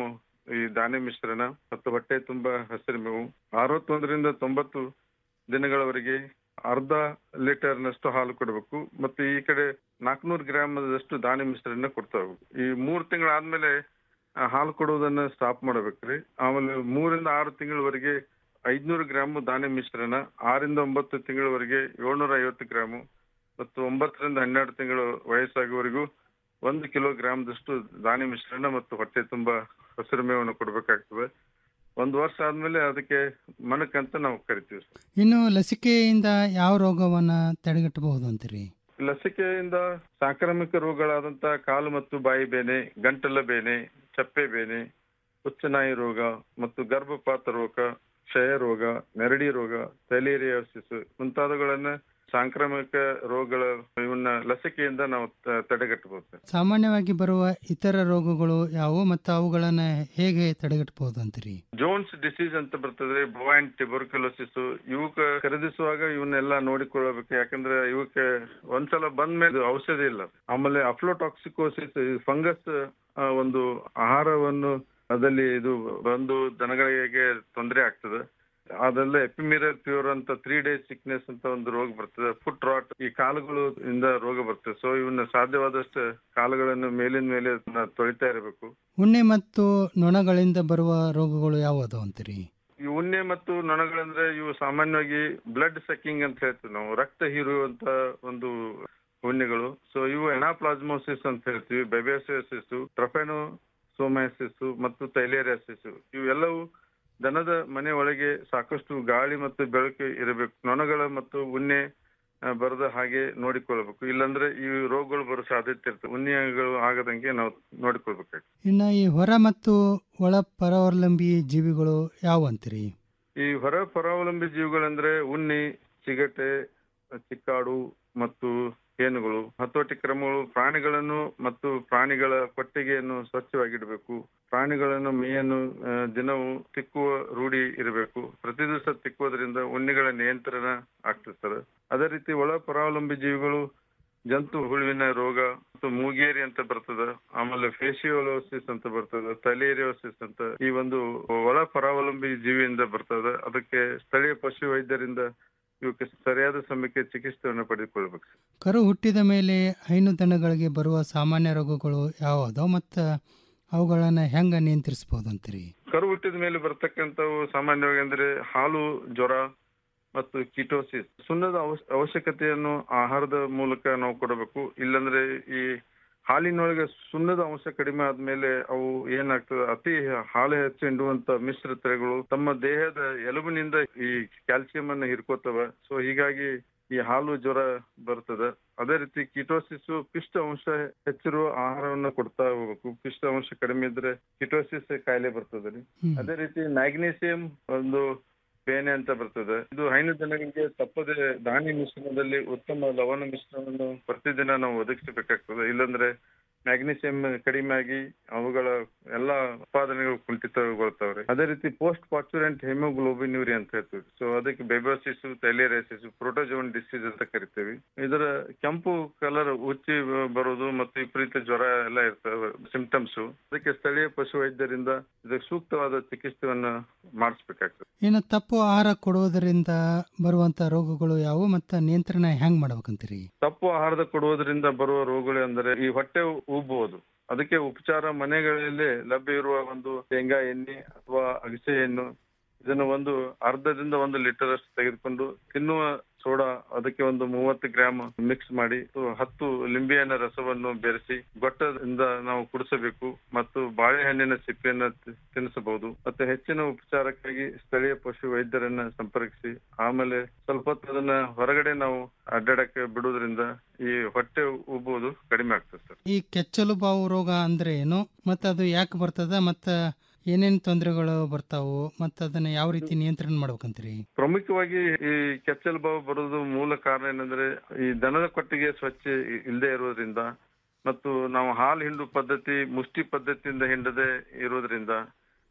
Speaker 9: ಈ ದಾನೆ ಮಿಶ್ರಣ ಮತ್ತು ಹೊಟ್ಟೆ ತುಂಬಾ ಹಸಿರು ಮೇವು ಅರವತ್ತೊಂದರಿಂದ ತೊಂಬತ್ತು ದಿನಗಳವರೆಗೆ ಅರ್ಧ ಲೀಟರ್ನಷ್ಟು ಹಾಲು ಕೊಡಬೇಕು ಮತ್ತು ಈ ಕಡೆ ನಾಲ್ಕುನೂರು ಗ್ರಾಮದಷ್ಟು ದಾನೆ ಮಿಶ್ರಣ ಕೊಡ್ತಾ ಹೋಗ್ಬೇಕು ಈ ಮೂರು ತಿಂಗಳಾದ್ಮೇಲೆ ಆ, ಹಾಲು ಕೊಡುವುದನ್ನ ಸ್ಟಾಪ್ ಮಾಡಬೇಕ್ರಿ ಆಮೇಲೆ ಮೂರಿಂದ ಆರು ತಿಂಗಳವರೆಗೆ ಐದ್ನೂರು ಗ್ರಾಮ್ ದಾನೆ ಮಿಶ್ರಣ ಆರಿಂದ ಒಂಬತ್ತು ತಿಂಗಳವರೆಗೆ ಏಳ್ನೂರ ಐವತ್ತು ಗ್ರಾಮು ಮತ್ತು ಒಂಬತ್ತರಿಂದ ಹನ್ನೆರಡು ತಿಂಗಳು ವಯಸ್ಸಾಗುವವರೆಗೂ ಒಂದು ಕಿಲೋಗ್ರಾಮ್ದಷ್ಟು ದಾನೆ ಮಿಶ್ರಣ ಮತ್ತು ಹೊಟ್ಟೆ ತುಂಬಾ ಹಸಿರು ಮೇವನ್ನು ಕೊಡಬೇಕಾಗ್ತದೆ ಒಂದು ವರ್ಷ ಆದ್ಮೇಲೆ ಅದಕ್ಕೆ ಮಣಕ್ ಅಂತ ನಾವು ಕರಿತೀವಿ ಸರ್
Speaker 8: ಇನ್ನು ಲಸಿಕೆಯಿಂದ ಯಾವ ರೋಗವನ್ನ ತಡೆಗಟ್ಟಬಹುದು ಅಂತೀರಿ
Speaker 9: ಲಸಿಕೆಯಿಂದ ಸಾಂಕ್ರಾಮಿಕ ರೋಗಗಳಾದಂತ ಕಾಲು ಮತ್ತು ಬಾಯಿ ಬೇನೆ ಗಂಟಲ ಬೇನೆ ಚಪ್ಪೆ ಬೇನೆ ಹುಚ್ಚನಾಯಿ ರೋಗ ಮತ್ತು ಗರ್ಭಪಾತ ರೋಗ ಕ್ಷಯ ರೋಗ ನೆರಡಿ ರೋಗ ಥೈಲೇರಿಯಾಸಿಸ್ ಮುಂತಾದವುಗಳನ್ನ ಸಾಂಕ್ರಾಮಿಕ ರೋಗಗಳ ಇವನ್ನ ಲಸಿಕೆಯಿಂದ ನಾವು ತ- ತಡೆಗಟ್ಟಬಹುದು ಸರ್.
Speaker 8: ಸಾಮಾನ್ಯವಾಗಿ ಬರುವ ಇತರ ರೋಗಗಳು ಯಾವುವು ಮತ್ತು ಅವುಗಳನ್ನ ಹೇಗೆ ತಡೆಗಟ್ಟಬಹುದು ಅಂತೀರಿ
Speaker 9: ಜೋನ್ಸ್ ಡಿಸೀಸ್ ಅಂತ ಬರ್ತದೆ ಬೊವೈನ್ ಟ್ಯೂಬರ್ಕ್ಯುಲೋಸಿಸ್ ಇವಕ್ಕ ಖರೀದಿಸುವಾಗ ಇವನ್ನೆಲ್ಲ ನೋಡಿಕೊಳ್ಳಬೇಕು ಯಾಕಂದ್ರೆ ಇವಕ್ಕೆ ಒಂದ್ಸಲ ಬಂದ ಮೇಲೆ ಔಷಧಿ ಇಲ್ಲ ಆಮೇಲೆ ಅಫ್ಲೋಟಾಕ್ಸಿಕೋಸಿಸ್ ಫಂಗಸ್ ಒಂದು ಆಹಾರವನ್ನು ಅದಲ್ಲಿ ಇದು ಬಂದು ದನಗಳಿಗೆ ತೊಂದರೆ ಆಗ್ತದೆ ಅದೆಲ್ಲ ಎಪಿಮಿರಲ್ ಪ್ಯೂರ್ ಅಂತ ತ್ರೀ ಡೇಸ್ ಸಿಕ್ನೆಸ್ ಅಂತ ಒಂದು ರೋಗ ಬರ್ತದೆ ಫುಟ್ ರಾಟ್ ಈ ಕಾಲುಗಳು ಇಂದ ರೋಗ ಬರ್ತದೆ ಸೊ ಇವನ್ನ ಸಾಧ್ಯವಾದಷ್ಟು ಕಾಲುಗಳನ್ನು ಮೇಲಿನ ಮೇಲೆ ಅದನ್ನ ತೊಳಿತಾ ಇರಬೇಕು
Speaker 8: ಉಣ್ಣೆ ಮತ್ತು ನೊಣಗಳಿಂದ ಬರುವ ರೋಗಗಳು ಯಾವುವು ಅಂತೀರಿ
Speaker 9: ಈ ಉಣ್ಣೆ ಮತ್ತು ನೊಣಗಳಂದ್ರೆ ಇವು ಸಾಮಾನ್ಯವಾಗಿ ಬ್ಲಡ್ ಸಕ್ಕಿಂಗ್ ಅಂತ ಹೇಳ್ತೀವಿ ನಾವು ರಕ್ತ ಹೀರುವಂತ ಒಂದು ಉಣ್ಣೆಗಳು ಸೊ ಇವು ಎನಾಪ್ಲಾಸ್ಮೋಸಿಸ್ ಅಂತ ಹೇಳ್ತೀವಿ ಬೆಬೇಸಿಸ್ ಟ್ರಫೆನೋ ಸೋಮೈಸಿಸ್ ಮತ್ತು ತೈಲೇರಿಯಾಸಿಸ್ ಇವೆಲ್ಲವೂ ದನದ ಮನೆ ಒಳಗೆ ಸಾಕಷ್ಟು ಗಾಳಿ ಮತ್ತು ಬೆಳಕು ಇರಬೇಕು ನೊಣಗಳ ಮತ್ತು ಉಣ್ಣೆ ಆ, ಬರದ ಹಾಗೆ ನೋಡಿಕೊಳ್ಬೇಕು ಇಲ್ಲಾಂದ್ರೆ ಈ ರೋಗಗಳು ಬರೋ ಸಾಧ್ಯತೆ ಇರ್ತದೆ ಉಣ್ಣೆಗಳು ಆಗದಂಗೆ ನಾವು ನೋಡಿಕೊಳ್ಬೇಕಾಗ್ತದೆ
Speaker 8: ಇನ್ನು ಈ ಹೊರ ಮತ್ತು ಒಳ ಪರಾವಲಂಬಿ ಜೀವಿಗಳು ಯಾವ ಅಂತೀರಿ
Speaker 9: ಈ ಹೊರ ಪರಾವಲಂಬಿ ಜೀವಿಗಳಂದ್ರೆ ಉಣ್ಣಿ ಚಿಗಟೆ ಚಿಕ್ಕಾಡು ಮತ್ತು ಹೇನುಗಳು ಹತೋಟಿ ಕ್ರಮಗಳು ಪ್ರಾಣಿಗಳನ್ನು ಮತ್ತು ಪ್ರಾಣಿಗಳ ಕೊಟ್ಟಿಗೆಯನ್ನು ಸ್ವಚ್ಛವಾಗಿಡಬೇಕು ಪ್ರಾಣಿಗಳನ್ನು ಮೇಯನ್ನು ಆ, ದಿನವೂ ತಿಕ್ಕುವ ರೂಢಿ ಇರಬೇಕು ಪ್ರತಿ ದಿವಸ ತಿಕ್ಕುವುದರಿಂದ ಉಣ್ಣಿಗಳ ನಿಯಂತ್ರಣ ಆಗ್ತದೆ ಸರ್ ಅದೇ ರೀತಿ ಒಳ ಪರಾವಲಂಬಿ ಜೀವಿಗಳು ಜಂತು ಹುಳುವಿನ ರೋಗ ಮತ್ತು ಮೂಗೇರಿ ಅಂತ ಬರ್ತದ ಆಮೇಲೆ ಫೇಶಿಯೋಲೋಸಿಸ್ ಅಂತ ಬರ್ತದ ತಲೇರಿಯೋಸಿಸ್ ಅಂತ ಈ ಒಂದು ಒಳ ಪರಾವಲಂಬಿ ಜೀವಿಯಿಂದ ಬರ್ತದ ಅದಕ್ಕೆ ಸ್ಥಳೀಯ ಪಶು ವೈದ್ಯರಿಂದ ಇವಕ್ಕೆ ಸರಿಯಾದ ಸಮಯಕ್ಕೆ ಚಿಕಿತ್ಸೆಯನ್ನು ಪಡೆದುಕೊಳ್ಬೇಕು ಸರ್.
Speaker 8: ಕರು ಹುಟ್ಟಿದ ಮೇಲೆ ಹೈನು ದನಗಳಿಗೆ ಬರುವ ಸಾಮಾನ್ಯ ರೋಗಗಳು ಯಾವುದೋ ಮತ್ತು ಅವುಗಳನ್ನು ಹೆಂಗೆ ನಿಯಂತ್ರಿಸ್ಬೋದು ಅಂತೀರಿ
Speaker 9: ಕರು ಹುಟ್ಟಿದ ಮೇಲೆ ಬರ್ತಕ್ಕಂಥವು ಸಾಮಾನ್ಯವಾಗಿ ಅಂದ್ರೆ ಹಾಲು ಜ್ವರ ಮತ್ತು ಕಿಟೋಸಿಸ್ ಸುಣ್ಣದ ಅವಶ್ಯ- ಅವಶ್ಯಕತೆಯನ್ನು ಆಹಾರದ ಮೂಲಕ ನಾವು ಕೊಡಬೇಕು ಇಲ್ಲಂದ್ರೆ ಈ ಹಾಲಿನೊಳಗೆ ಸುಣ್ಣದ ಅಂಶ ಕಡಿಮೆ ಆದ್ಮೇಲೆ ಅವು ಏನಾಗ್ತದೆ ಅತಿ ಹಾಲು ಹೆಚ್ಚು ಹಿಂಡುವಂತ ಮಿಶ್ರ ತಳಿಗಳು ತಮ್ಮ ದೇಹದ ಎಲುಬಿನಿಂದ ಈ ಕ್ಯಾಲ್ಸಿಯಂ ಅನ್ನ ಹಿರ್ಕೋತವ ಸೊ ಹೀಗಾಗಿ ಈ ಹಾಲು ಜ್ವರ ಬರ್ತದೆ ಅದೇ ರೀತಿ ಕಿಟೋಸಿಸ್ ಪಿಷ್ಟ ಅಂಶ ಹೆಚ್ಚಿರುವ ಆಹಾರವನ್ನ ಕೊಡ್ತಾ ಹೋಗ್ಬೇಕು ಪಿಷ್ಟ ಅಂಶ ಕಡಿಮೆ ಇದ್ರೆ ಕಿಟೋಸಿಸ್ ಕಾಯಿಲೆ ಬರ್ತದೆ ರೀ ಅದೇ ರೀತಿ ಮ್ಯಾಗ್ನೀಸಿಯಂ ಒಂದು ಬೇನೆ ಅಂತ ಬರ್ತದೆ ಇದು ಹೈನು ದನಗಳಿಗೆ ತಪ್ಪದೆ ದಾನಿ ಮಿಶ್ರಣದಲ್ಲಿ ಉತ್ತಮ ಲವಣ ಮಿಶ್ರಣವನ್ನು ಪ್ರತಿದಿನ ನಾವು ಒದಗಿಸಬೇಕಾಗ್ತದೆ ಇಲ್ಲಂದ್ರೆ ಮ್ಯಾಗ್ನೀಸಿಯಂ ಕಡಿಮೆ ಆಗಿ ಅವುಗಳ ಎಲ್ಲಾ ಉತ್ಪಾದನೆಗಳು ಕುಂಠಿತಗೊಳ್ತಾವ್ರಿ ಅದೇ ರೀತಿ ಪೋಸ್ಟ್ ಪಾಚುರೆಂಟ್ ಹೆಮೋಗ್ಲೋಬಿನ್ಯೂರಿ ಅಂತ ಹೇಳ್ತೀವಿ ಸೊ ಅದಕ್ಕೆ ಬೆಬೋಸಿಸ್ ತೈಲೇರೈಸಿಸ್ ಪ್ರೋಟೋಜೋನ್ ಡಿಸೀಸ್ ಅಂತ ಕರಿತೀವಿ ಇದರ ಕೆಂಪು ಕಲರ್ ಉಚ್ಚಿ ಬರೋದು ಮತ್ತು ವಿಪರೀತ ಜ್ವರ ಎಲ್ಲ ಇರ್ತವೆ ಸಿಂಪ್ಟಮ್ಸ್ ಅದಕ್ಕೆ ಸ್ಥಳೀಯ ಪಶು ವೈದ್ಯರಿಂದ ಇದಕ್ಕೆ ಸೂಕ್ತವಾದ ಚಿಕಿತ್ಸೆಯನ್ನ ಮಾಡಿಸ್ಬೇಕಾಗ್ತದೆ
Speaker 8: ಇನ್ನು ತಪ್ಪು ಆಹಾರ ಕೊಡುವುದರಿಂದ ಬರುವಂಥ ರೋಗಗಳು ಯಾವುವು ಮತ್ತು ನಿಯಂತ್ರಣ ಹೆಂಗೆ ಮಾಡ್ಬೇಕಂತೀರಿ
Speaker 9: ತಪ್ಪು ಆಹಾರದ ಕೊಡುವುದರಿಂದ ಬರುವ ರೋಗಗಳು ಅಂದರೆ ಈ ಹೊಟ್ಟೆ ಉಬ್ಬುವುದು ಅದಕ್ಕೆ ಉಪಚಾರ ಮನೆಗಳಲ್ಲಿ ಲಭ್ಯ ಇರುವ ಒಂದು ಶೇಂಗಾ ಎಣ್ಣೆ ಅಥವಾ ಅಗಸೆ ಎಣ್ಣು ಇದನ್ನು ಒಂದು ಅರ್ಧದಿಂದ ಒಂದು ಲೀಟರ್ ಅಷ್ಟು ತೆಗೆದುಕೊಂಡು ತಿನ್ನುವ ಸೋಡಾ ಅದಕ್ಕೆ ಒಂದು ಮೂವತ್ತು ಗ್ರಾಮ್ ಮಿಕ್ಸ್ ಮಾಡಿ ಮತ್ತು ಹತ್ತು ಲಿಂಬೆಹಣ್ಣ ರಸವನ್ನು ಬೆರೆಸಿ ಗೊಟ್ಟದಿಂದ ನಾವು ಕುಡಿಸಬೇಕು ಮತ್ತು ಬಾಳೆಹಣ್ಣಿನ ಸಿಪ್ಪೆಯನ್ನ ತಿ- ತಿನ್ನಿಸಬಹುದು ಮತ್ತೆ ಹೆಚ್ಚಿನ ಉಪಚಾರಕ್ಕಾಗಿ ಸ್ಥಳೀಯ ಪಶು ವೈದ್ಯರನ್ನ ಸಂಪರ್ಕಿಸಿ ಆಮೇಲೆ ಸ್ವಲ್ಪ ಹೊತ್ತು ಅದನ್ನ ಹೊರಗಡೆ ನಾವು ಅಡ್ಡಾಡಕ್ಕೆ ಬಿಡುವುದರಿಂದ ಈ ಹೊಟ್ಟೆ ಉಬ್ಬುವುದು ಕಡಿಮೆ ಆಗ್ತದೆ ಸರ್
Speaker 8: ಈ ಕೆಚ್ಚಲು ಬಾವು ರೋಗ ಅಂದ್ರೆ ಏನು ಮತ್ತು ಅದು ಯಾಕೆ ಬರ್ತದ ಮತ್ತು ಏನೇನು ತೊಂದರೆಗಳು ಬರ್ತಾವು ಮತ್ತು ಅದನ್ನು ಯಾವ ರೀತಿ ನಿಯಂತ್ರಣ ಮಾಡ್ಬೇಕಂತೀರಿ
Speaker 9: ಪ್ರಮುಖವಾಗಿ ಈ ಕೆಚ್ಚಲು ಬಾವು ಬರೋದು ಮೂಲ ಕಾರಣ ಏನಂದ್ರೆ ಈ ದನದ ಕೊಟ್ಟಿಗೆ ಸ್ವಚ್ಛ ಇ- ಇಲ್ಲದೆ ಇರೋದ್ರಿಂದ ಮತ್ತು ನಾವು ಹಾಲು ಹಿಂಡು ಪದ್ಧತಿ ಮುಷ್ಟಿ ಪದ್ಧತಿಯಿಂದ ಹಿಂಡದೆ ಇರೋದ್ರಿಂದ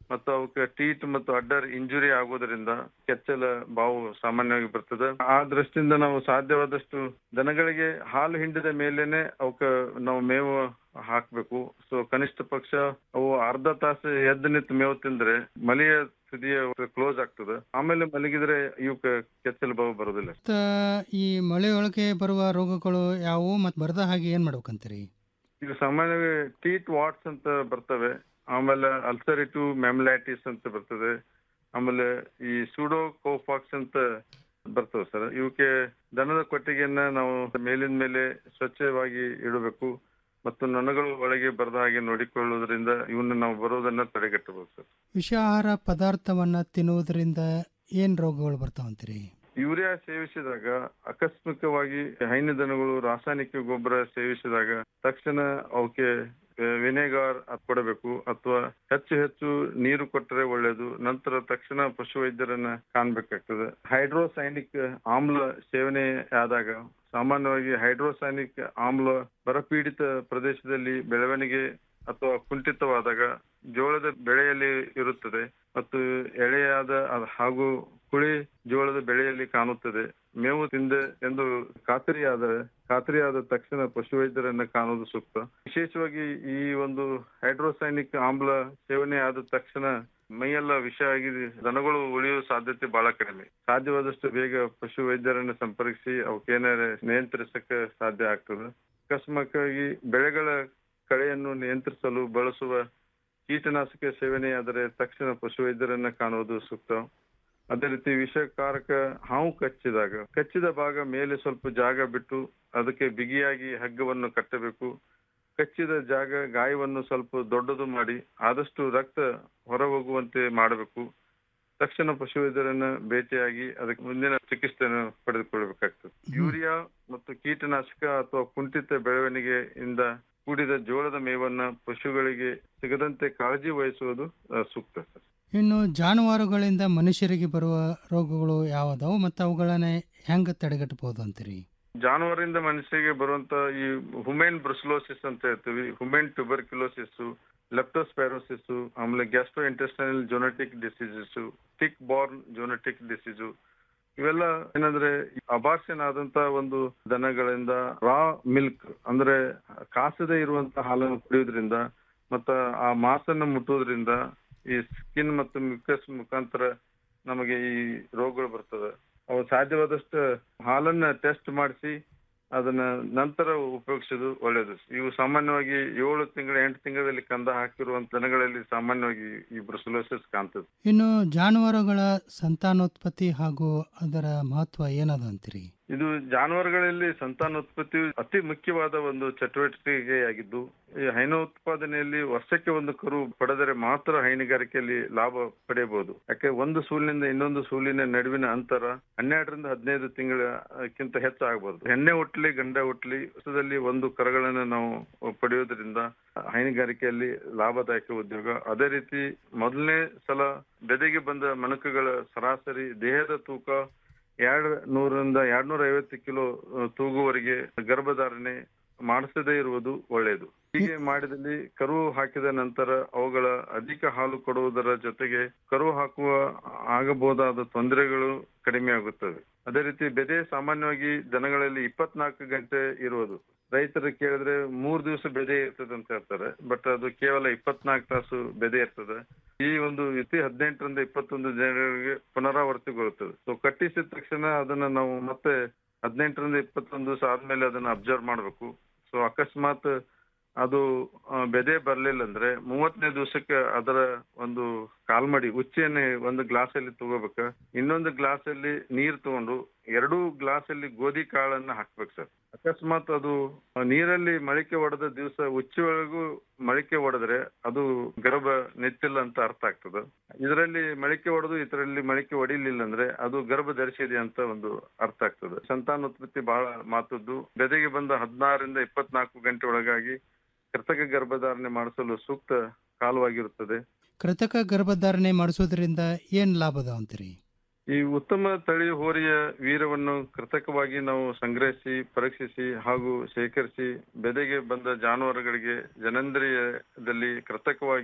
Speaker 9: ಮತ್ತು ಅವಕ್ಕೆ ಟೀಟ್ ಮತ್ತು ಅಡ್ಡರ್ ಇಂಜುರಿ ಆಗೋದ್ರಿಂದ ಕೆಚ್ಚಲ ಬಾವು ಸಾಮಾನ್ಯವಾಗಿ ಬರ್ತದೆ ಆ ದೃಷ್ಟಿಯಿಂದ ನಾವು ಸಾಧ್ಯವಾದಷ್ಟು ದನಗಳಿಗೆ ಹಾಲು ಹಿಂಡಿದ ಮೇಲೇನೆ ಅವಕ್ಕ ನಾವು ಮೇವು ಹಾಕ್ಬೇಕು ಸೊ ಕನಿಷ್ಠ ಪಕ್ಷ ಅವು ಅರ್ಧ ತಾಸು ಎದ್ದು ನಿಂತು ಮೇವು ತಿಂದ್ರೆ ಮಲೆಯ ತುದಿಯ ಕ್ಲೋಸ್ ಆಗ್ತದೆ ಆಮೇಲೆ ಮಲಗಿದ್ರೆ ಇವಕ್ಕೆ ಕೆಚ್ಚಲು ಬಾವು ಬರೋದಿಲ್ಲ
Speaker 8: ಮತ್ತ ಈ ಮಳೆಯೊಳಗೆ ಬರುವ ರೋಗಗಳು ಯಾವುವು ಮತ್ತು ಬರದ ಹಾಗೆ ಏನ್ ಮಾಡ್ಬೇಕಂತೀರಿ
Speaker 9: ಈಗ ಸಾಮಾನ್ಯವಾಗಿ ಟೀಟ್ ವಾಟ್ಸ್ ಅಂತ ಬರ್ತವೆ ಆಮೇಲೆ ಅಲ್ಸರಿಟಿವ್ ಮೆಮ್ಲೈಟಿಸ್ ಅಂತ ಬರ್ತದೆ ಆಮೇಲೆ ಈ ಸೂಡೋ ಕೋಫಾಕ್ಸ್ ಅಂತ ಬರ್ತವೆ ಸರ್ ಇವಕ್ಕೆ ದನದ ಕೊಟ್ಟಿಗೆಯನ್ನ ನಾವು ಮೇಲಿನ ಮೇಲೆ ಸ್ವಚ್ಛವಾಗಿ ಇಡಬೇಕು ಮತ್ತು ನೊಣಗಳು ಒಳಗೆ ಬರದ ಹಾಗೆ ನೋಡಿಕೊಳ್ಳುವುದರಿಂದ ಇವನ್ನ ನಾವು ಬರೋದನ್ನ ತಡೆಗಟ್ಟಬಹುದು ಸರ್
Speaker 8: ವಿಷಾಹಾರ ಪದಾರ್ಥವನ್ನ ತಿನ್ನುವುದರಿಂದ ಏನ್ ರೋಗಗಳು ಬರ್ತಾವಂತೀರಿ
Speaker 9: ಯೂರಿಯಾ ಸೇವಿಸಿದಾಗ ಆಕಸ್ಮಿಕವಾಗಿ ಹೈನು ದನಗಳು ರಾಸಾಯನಿಕ ಗೊಬ್ಬರ ಸೇವಿಸಿದಾಗ ತಕ್ಷಣ ಅವಕ್ಕೆ ವಿನೆಗಾರ್ ಕೊಡಬೇಕು ಅಥವಾ ಹೆಚ್ಚು ಹೆಚ್ಚು ನೀರು ಕೊಟ್ಟರೆ ಒಳ್ಳೆಯದು ನಂತರ ತಕ್ಷಣ ಪಶು ವೈದ್ಯರನ್ನ ಕಾಣ್ಬೇಕಾಗ್ತದೆ ಹೈಡ್ರೋಸೈನಿಕ್ ಆಮ್ಲ ಸೇವನೆ ಆದಾಗ ಸಾಮಾನ್ಯವಾಗಿ ಹೈಡ್ರೋಸೈನಿಕ್ ಆಮ್ಲ ಬರಪೀಡಿತ ಪ್ರದೇಶದಲ್ಲಿ ಬೆಳವಣಿಗೆ ಅಥವಾ ಕುಂಠಿತವಾದಾಗ ಜೋಳದ ಬೆಳೆಯಲ್ಲಿ ಇರುತ್ತದೆ ಮತ್ತು ಎಳೆಯಾದ ಅದ್- ಹಾಗೂ ಕುಳಿ ಜೋಳದ ಬೆಳೆಯಲ್ಲಿ ಕಾಣುತ್ತದೆ ಮೇವು ತಿಂದೆ ಎಂದು ಖಾತರಿಯಾದ ಖಾತರಿಯಾದ ತಕ್ಷಣ ಪಶುವೈದ್ಯರನ್ನ ಕಾಣುವುದು ಸೂಕ್ತ ವಿಶೇಷವಾಗಿ ಈ ಒಂದು ಹೈಡ್ರೋಸೈನಿಕ್ ಆಮ್ಲ ಸೇವನೆ ಆದ ತಕ್ಷಣ ಮೈಯೆಲ್ಲ ವಿಷ ಆಗಿ ದನಗಳು ಉಳಿಯುವ ಸಾಧ್ಯತೆ ಬಹಳ ಕಡಿಮೆ ಸಾಧ್ಯವಾದಷ್ಟು ಬೇಗ ಪಶು ವೈದ್ಯರನ್ನ ಸಂಪರ್ಕಿಸಿ ಅವಕ್ಕೇನಾರ ನಿಯಂತ್ರಿಸಕ್ಕೆ ಸಾಧ್ಯ ಆಗ್ತದೆ ಅಕಸ್ಮಾತ್ತಾಗಿ ಬೆಳೆಗಳ ಕಳೆಯನ್ನು ನಿಯಂತ್ರಿಸಲು ಬಳಸುವ ಕೀಟನಾಶಕ ಸೇವನೆಯಾದರೆ ತಕ್ಷಣ ಪಶುವೈದ್ಯರನ್ನ ಕಾಣುವುದು ಸೂಕ್ತ ಅದೇ ರೀತಿ ವಿಷಕಾರಕ ಹಾವು ಕಚ್ಚಿದಾಗ ಕಚ್ಚಿದ ಭಾಗ ಮೇಲೆ ಸ್ವಲ್ಪ ಜಾಗ ಬಿಟ್ಟು ಅದಕ್ಕೆ ಬಿಗಿಯಾಗಿ ಹಗ್ಗವನ್ನು ಕಟ್ಟಬೇಕು ಕಚ್ಚಿದ ಜಾಗ ಗಾಯವನ್ನು ಸ್ವಲ್ಪ ದೊಡ್ಡದು ಮಾಡಿ ಆದಷ್ಟು ರಕ್ತ ಹೊರಹೋಗುವಂತೆ ಮಾಡಬೇಕು ತಕ್ಷಣ ಪಶುವೈದ್ಯರನ್ನ ಭೇಟಿಯಾಗಿ ಅದಕ್ಕೆ ಮುಂದಿನ ಚಿಕಿತ್ಸೆಯನ್ನು ಪಡೆದುಕೊಳ್ಳಬೇಕಾಗ್ತದೆ ಯೂರಿಯಾ ಮತ್ತು ಕೀಟನಾಶಕ ಅಥವಾ ಕುಂಠಿತ ಬೆಳವಣಿಗೆಯಿಂದ ಕೂಡಿದ ಜೋಳದ ಮೇವನ್ನ ಪಶುಗಳಿಗೆ ಸಿಗದಂತೆ ಕಾಳಜಿ ವಹಿಸುವುದು ಆ, ಸೂಕ್ತ ಸರ್
Speaker 8: ಇನ್ನು ಜಾನುವಾರುಗಳಿಂದ ಮನುಷ್ಯರಿಗೆ ಬರುವ ರೋಗಗಳು ಯಾವದಾವು ಮತ್ತು ಅವುಗಳನ್ನ ಹೆಂಗ ತಡೆಗಟ್ಟಬಹುದು ಅಂತೀರಿ
Speaker 9: ಜಾನುವಾರಿಂದ ಮನುಷ್ಯರಿಗೆ ಬರುವಂತ ಈ ಹುಮೇನ್ ಬ್ರುಸ್ಲೋಸಿಸ್ ಅಂತ ಹೇಳ್ತೀವಿ ಹುಮೇನ್ ಟ್ಯೂಬರ್ಕ್ಯುಲೋಸಿಸ್ ಲೆಪ್ಟೋಸ್ಪೈರೋಸಿಸ್ ಆಮೇಲೆ gastro intestinal zoonotic diseases tick borne zoonotic disease ಇವೆಲ್ಲ ಏನಂದ್ರೆ ಅಬಾರ್ಷನ್ ಆದಂತ ಒಂದು ದನಗಳಿಂದ ರಾ ಮಿಲ್ಕ್ ಅಂದ್ರೆ ಕಾಸದೇ ಇರುವಂತ ಹಾಲನ್ನು ಕುಡಿಯೋದ್ರಿಂದ ಮತ್ತ ಆ ಮಾಸನ್ನ ಮುಟ್ಟೋದ್ರಿಂದ ಈ ಸ್ಕಿನ್ ಮತ್ತು ಮ್ಯೂಕಸ್ ಮುಖಾಂತರ ನಮಗೆ ಈ ರೋಗಗಳು ಬರ್ತದೆ ಅವು ಸಾಧ್ಯವಾದಷ್ಟು ಹಾಲನ್ನ ಟೆಸ್ಟ್ ಮಾಡಿಸಿ ಅದನ್ನ ನಂತರ ಉಪಯೋಗಿಸೋದು ಒಳ್ಳೇದು ಇವು ಸಾಮಾನ್ಯವಾಗಿ ಏಳು ತಿಂಗಳ ಎಂಟು ತಿಂಗಳಲ್ಲಿ ಕಂದ ಹಾಕಿರುವಂತ ದನಗಳಲ್ಲಿ ಸಾಮಾನ್ಯವಾಗಿ ಈ ಬ್ರುಸಲೋಸಿಸ್ ಕಾಣ್ತದೆ
Speaker 8: ಇನ್ನು ಜಾನುವಾರುಗಳ ಸಂತಾನೋತ್ಪತ್ತಿ ಹಾಗೂ ಅದರ ಮಹತ್ವ ಏನದ ಅಂತೀರಿ
Speaker 9: ಇದು ಜಾನುವಾರುಗಳಲ್ಲಿ ಸಂತಾನೋತ್ಪತ್ತಿ ಅತಿ ಮುಖ್ಯವಾದ ಒಂದು ಚಟುವಟಿಕೆಯಾಗಿದ್ದು ಈ ಹೈನೋತ್ಪಾದನೆಯಲ್ಲಿ ವರ್ಷಕ್ಕೆ ಒಂದು ಕರು ಪಡೆದರೆ ಮಾತ್ರ ಹೈನುಗಾರಿಕೆಯಲ್ಲಿ ಲಾಭ ಪಡೆಯಬಹುದು ಯಾಕೆ ಒಂದು ಸೂಲಿನಿಂದ ಇನ್ನೊಂದು ಸೂಲಿನ ನಡುವಿನ ಅಂತರ ಹನ್ನೆರಡರಿಂದ ಹದಿನೈದು ತಿಂಗಳಕ್ಕಿಂತ ಹೆಚ್ಚಾಗಬಹುದು ಹೆಣ್ಣೆ ಹುಟ್ಲಿ ಗಂಡ ಹುಟ್ಲಿ ವರ್ಷದಲ್ಲಿ ಒಂದು ಕರುಗಳನ್ನು ನಾವು ಪಡೆಯೋದ್ರಿಂದ ಹೈನುಗಾರಿಕೆಯಲ್ಲಿ ಲಾಭದಾಯಕ ಉದ್ಯೋಗ ಅದೇ ರೀತಿ ಮೊದಲನೇ ಸಲ ಬೆದೆಗೆ ಬಂದ ಮಣಕಗಳ ಸರಾಸರಿ ದೇಹದ ತೂಕ ಎರಡ್ ನೂರರಿಂದ ಎರಡ್ ನೂರ ಐವತ್ತು ಕಿಲೋ ಅಹ್, ತೂಗುವರೆಗೆ ಗರ್ಭಧಾರಣೆ ಮಾಡಿಸದೇ ಇರುವುದು ಒಳ್ಳೆಯದು ಹೀಗೆ ಮಾಡಿದಲ್ಲಿ ಕರು ಹಾಕಿದ ನಂತರ ಅವುಗಳ ಅಧಿಕ ಹಾಲು ಕೊಡುವುದರ ಜೊತೆಗೆ ಕರು ಹಾಕುವ ಆಗಬಹುದಾದ ತೊಂದರೆಗಳು ಕಡಿಮೆ ಆಗುತ್ತವೆ ಅದೇ ರೀತಿ ಬೆದೆ ಸಾಮಾನ್ಯವಾಗಿ ದನಗಳಲ್ಲಿ ಇಪ್ಪತ್ನಾಲ್ಕು ಗಂಟೆ ಇರುವುದು ರೈತರು ಕೇಳಿದ್ರೆ ಮೂರ್ ದಿವಸ ಬೆದೆ ಇರ್ತದೆ ಅಂತ ಹೇಳ್ತಾರೆ ಬಟ್ ಅದು ಕೇವಲ ಇಪ್ಪತ್ನಾಲ್ಕು ತಾಸು ಬೆದೆ ಇರ್ತದೆ ಈ ಒಂದು ಇತಿ ಹದಿನೆಂಟರಿಂದ ಇಪ್ಪತ್ತೊಂದು ಜನರಿಗೆ ಪುನರಾವರ್ತಿಗೊಳ್ಳುತ್ತದೆ ಸೊ ಕಟ್ಟಿಸಿದ ತಕ್ಷಣ ಅದನ್ನ ನಾವು ಮತ್ತೆ ಹದಿನೆಂಟರಿಂದ ಇಪ್ಪತ್ತೊಂದು ದಿವಸ ಆದ್ಮೇಲೆ ಅದನ್ನ ಅಬ್ಸರ್ವ್ ಮಾಡ್ಬೇಕು ಸೊ ಅಕಸ್ಮಾತ್ ಅದು ಆ, ಬೆದೆ ಬರ್ಲಿಲ್ಲ ಅಂದ್ರೆ ಮೂವತ್ತನೇ ದಿವಸಕ್ಕೆ ಅದರ ಒಂದು ಕಾಲ್ಮಡಿ ಉಚ್ಚೆಯನ್ನೇ ಒಂದು ಗ್ಲಾಸ್ ಅಲ್ಲಿ ತಗೋಬೇಕ ಇನ್ನೊಂದು ಗ್ಲಾಸ್ ಅಲ್ಲಿ ನೀರ್ ತಗೊಂಡು ಎರಡೂ ಗ್ಲಾಸ್ ಅಲ್ಲಿ ಗೋಧಿ ಕಾಳನ್ನ ಹಾಕ್ಬೇಕು ಸರ್ ಅಕಸ್ಮಾತ್ ಅದು ಆ, ನೀರಲ್ಲಿ ಮಳಿಕೆ ಒಡೆದ ದಿವಸ ಉಚ್ಚೆಯೊಳಗೂ ಮಳಿಕೆ ಒಡೆದ್ರೆ ಅದು ಗರ್ಭ ನೆತ್ತಿಲ್ಲ ಅಂತ ಅರ್ಥ ಆಗ್ತದೆ ಇದರಲ್ಲಿ ಮಳಿಕೆ ಒಡೆದು ಇದರಲ್ಲಿ ಮಳಿಕೆ ಹೊಡಿಲಿಲ್ಲ ಅಂದ್ರೆ ಅದು ಗರ್ಭ ಧರಿಸಿದೆ ಅಂತ ಒಂದು ಅರ್ಥ ಆಗ್ತದೆ ಸಂತಾನೋತ್ಪತ್ತಿ ಬಹಳ ಮಾತದ್ದು ಬೆದೆಗೆ ಬಂದ ಹದಿನಾರರಿಂದ ಇಪ್ಪತ್ನಾಲ್ಕು ಗಂಟೆ ಒಳಗಾಗಿ ಕೃತಕ ಗರ್ಭಧಾರಣೆ ಮಾಡಿಸಲು ಸೂಕ್ತ ಕಾಲವಾಗಿರುತ್ತದೆ
Speaker 8: ಕೃತಕ ಗರ್ಭಧಾರಣೆ ಮಾಡಿಸೋದ್ರಿಂದ ಏನ್ ಲಾಭದ ಅಂತೀರಿ
Speaker 9: ಈ ಉತ್ತಮ ತಳಿ ಹೋರಿಯ ವೀರವನ್ನು ಕೃತಕವಾಗಿ ನಾವು ಸಂಗ್ರಹಿಸಿ ಪರೀಕ್ಷಿಸಿ ಹಾಗೂ ಶೇಖರಿಸಿ ಬೆದೆಗೆ ಬಂದ ಜಾನುವಾರುಗಳಿಗೆ ಜನನೇಂದ್ರಿಯದಲ್ಲಿ ಕೃತಕವಾಗಿ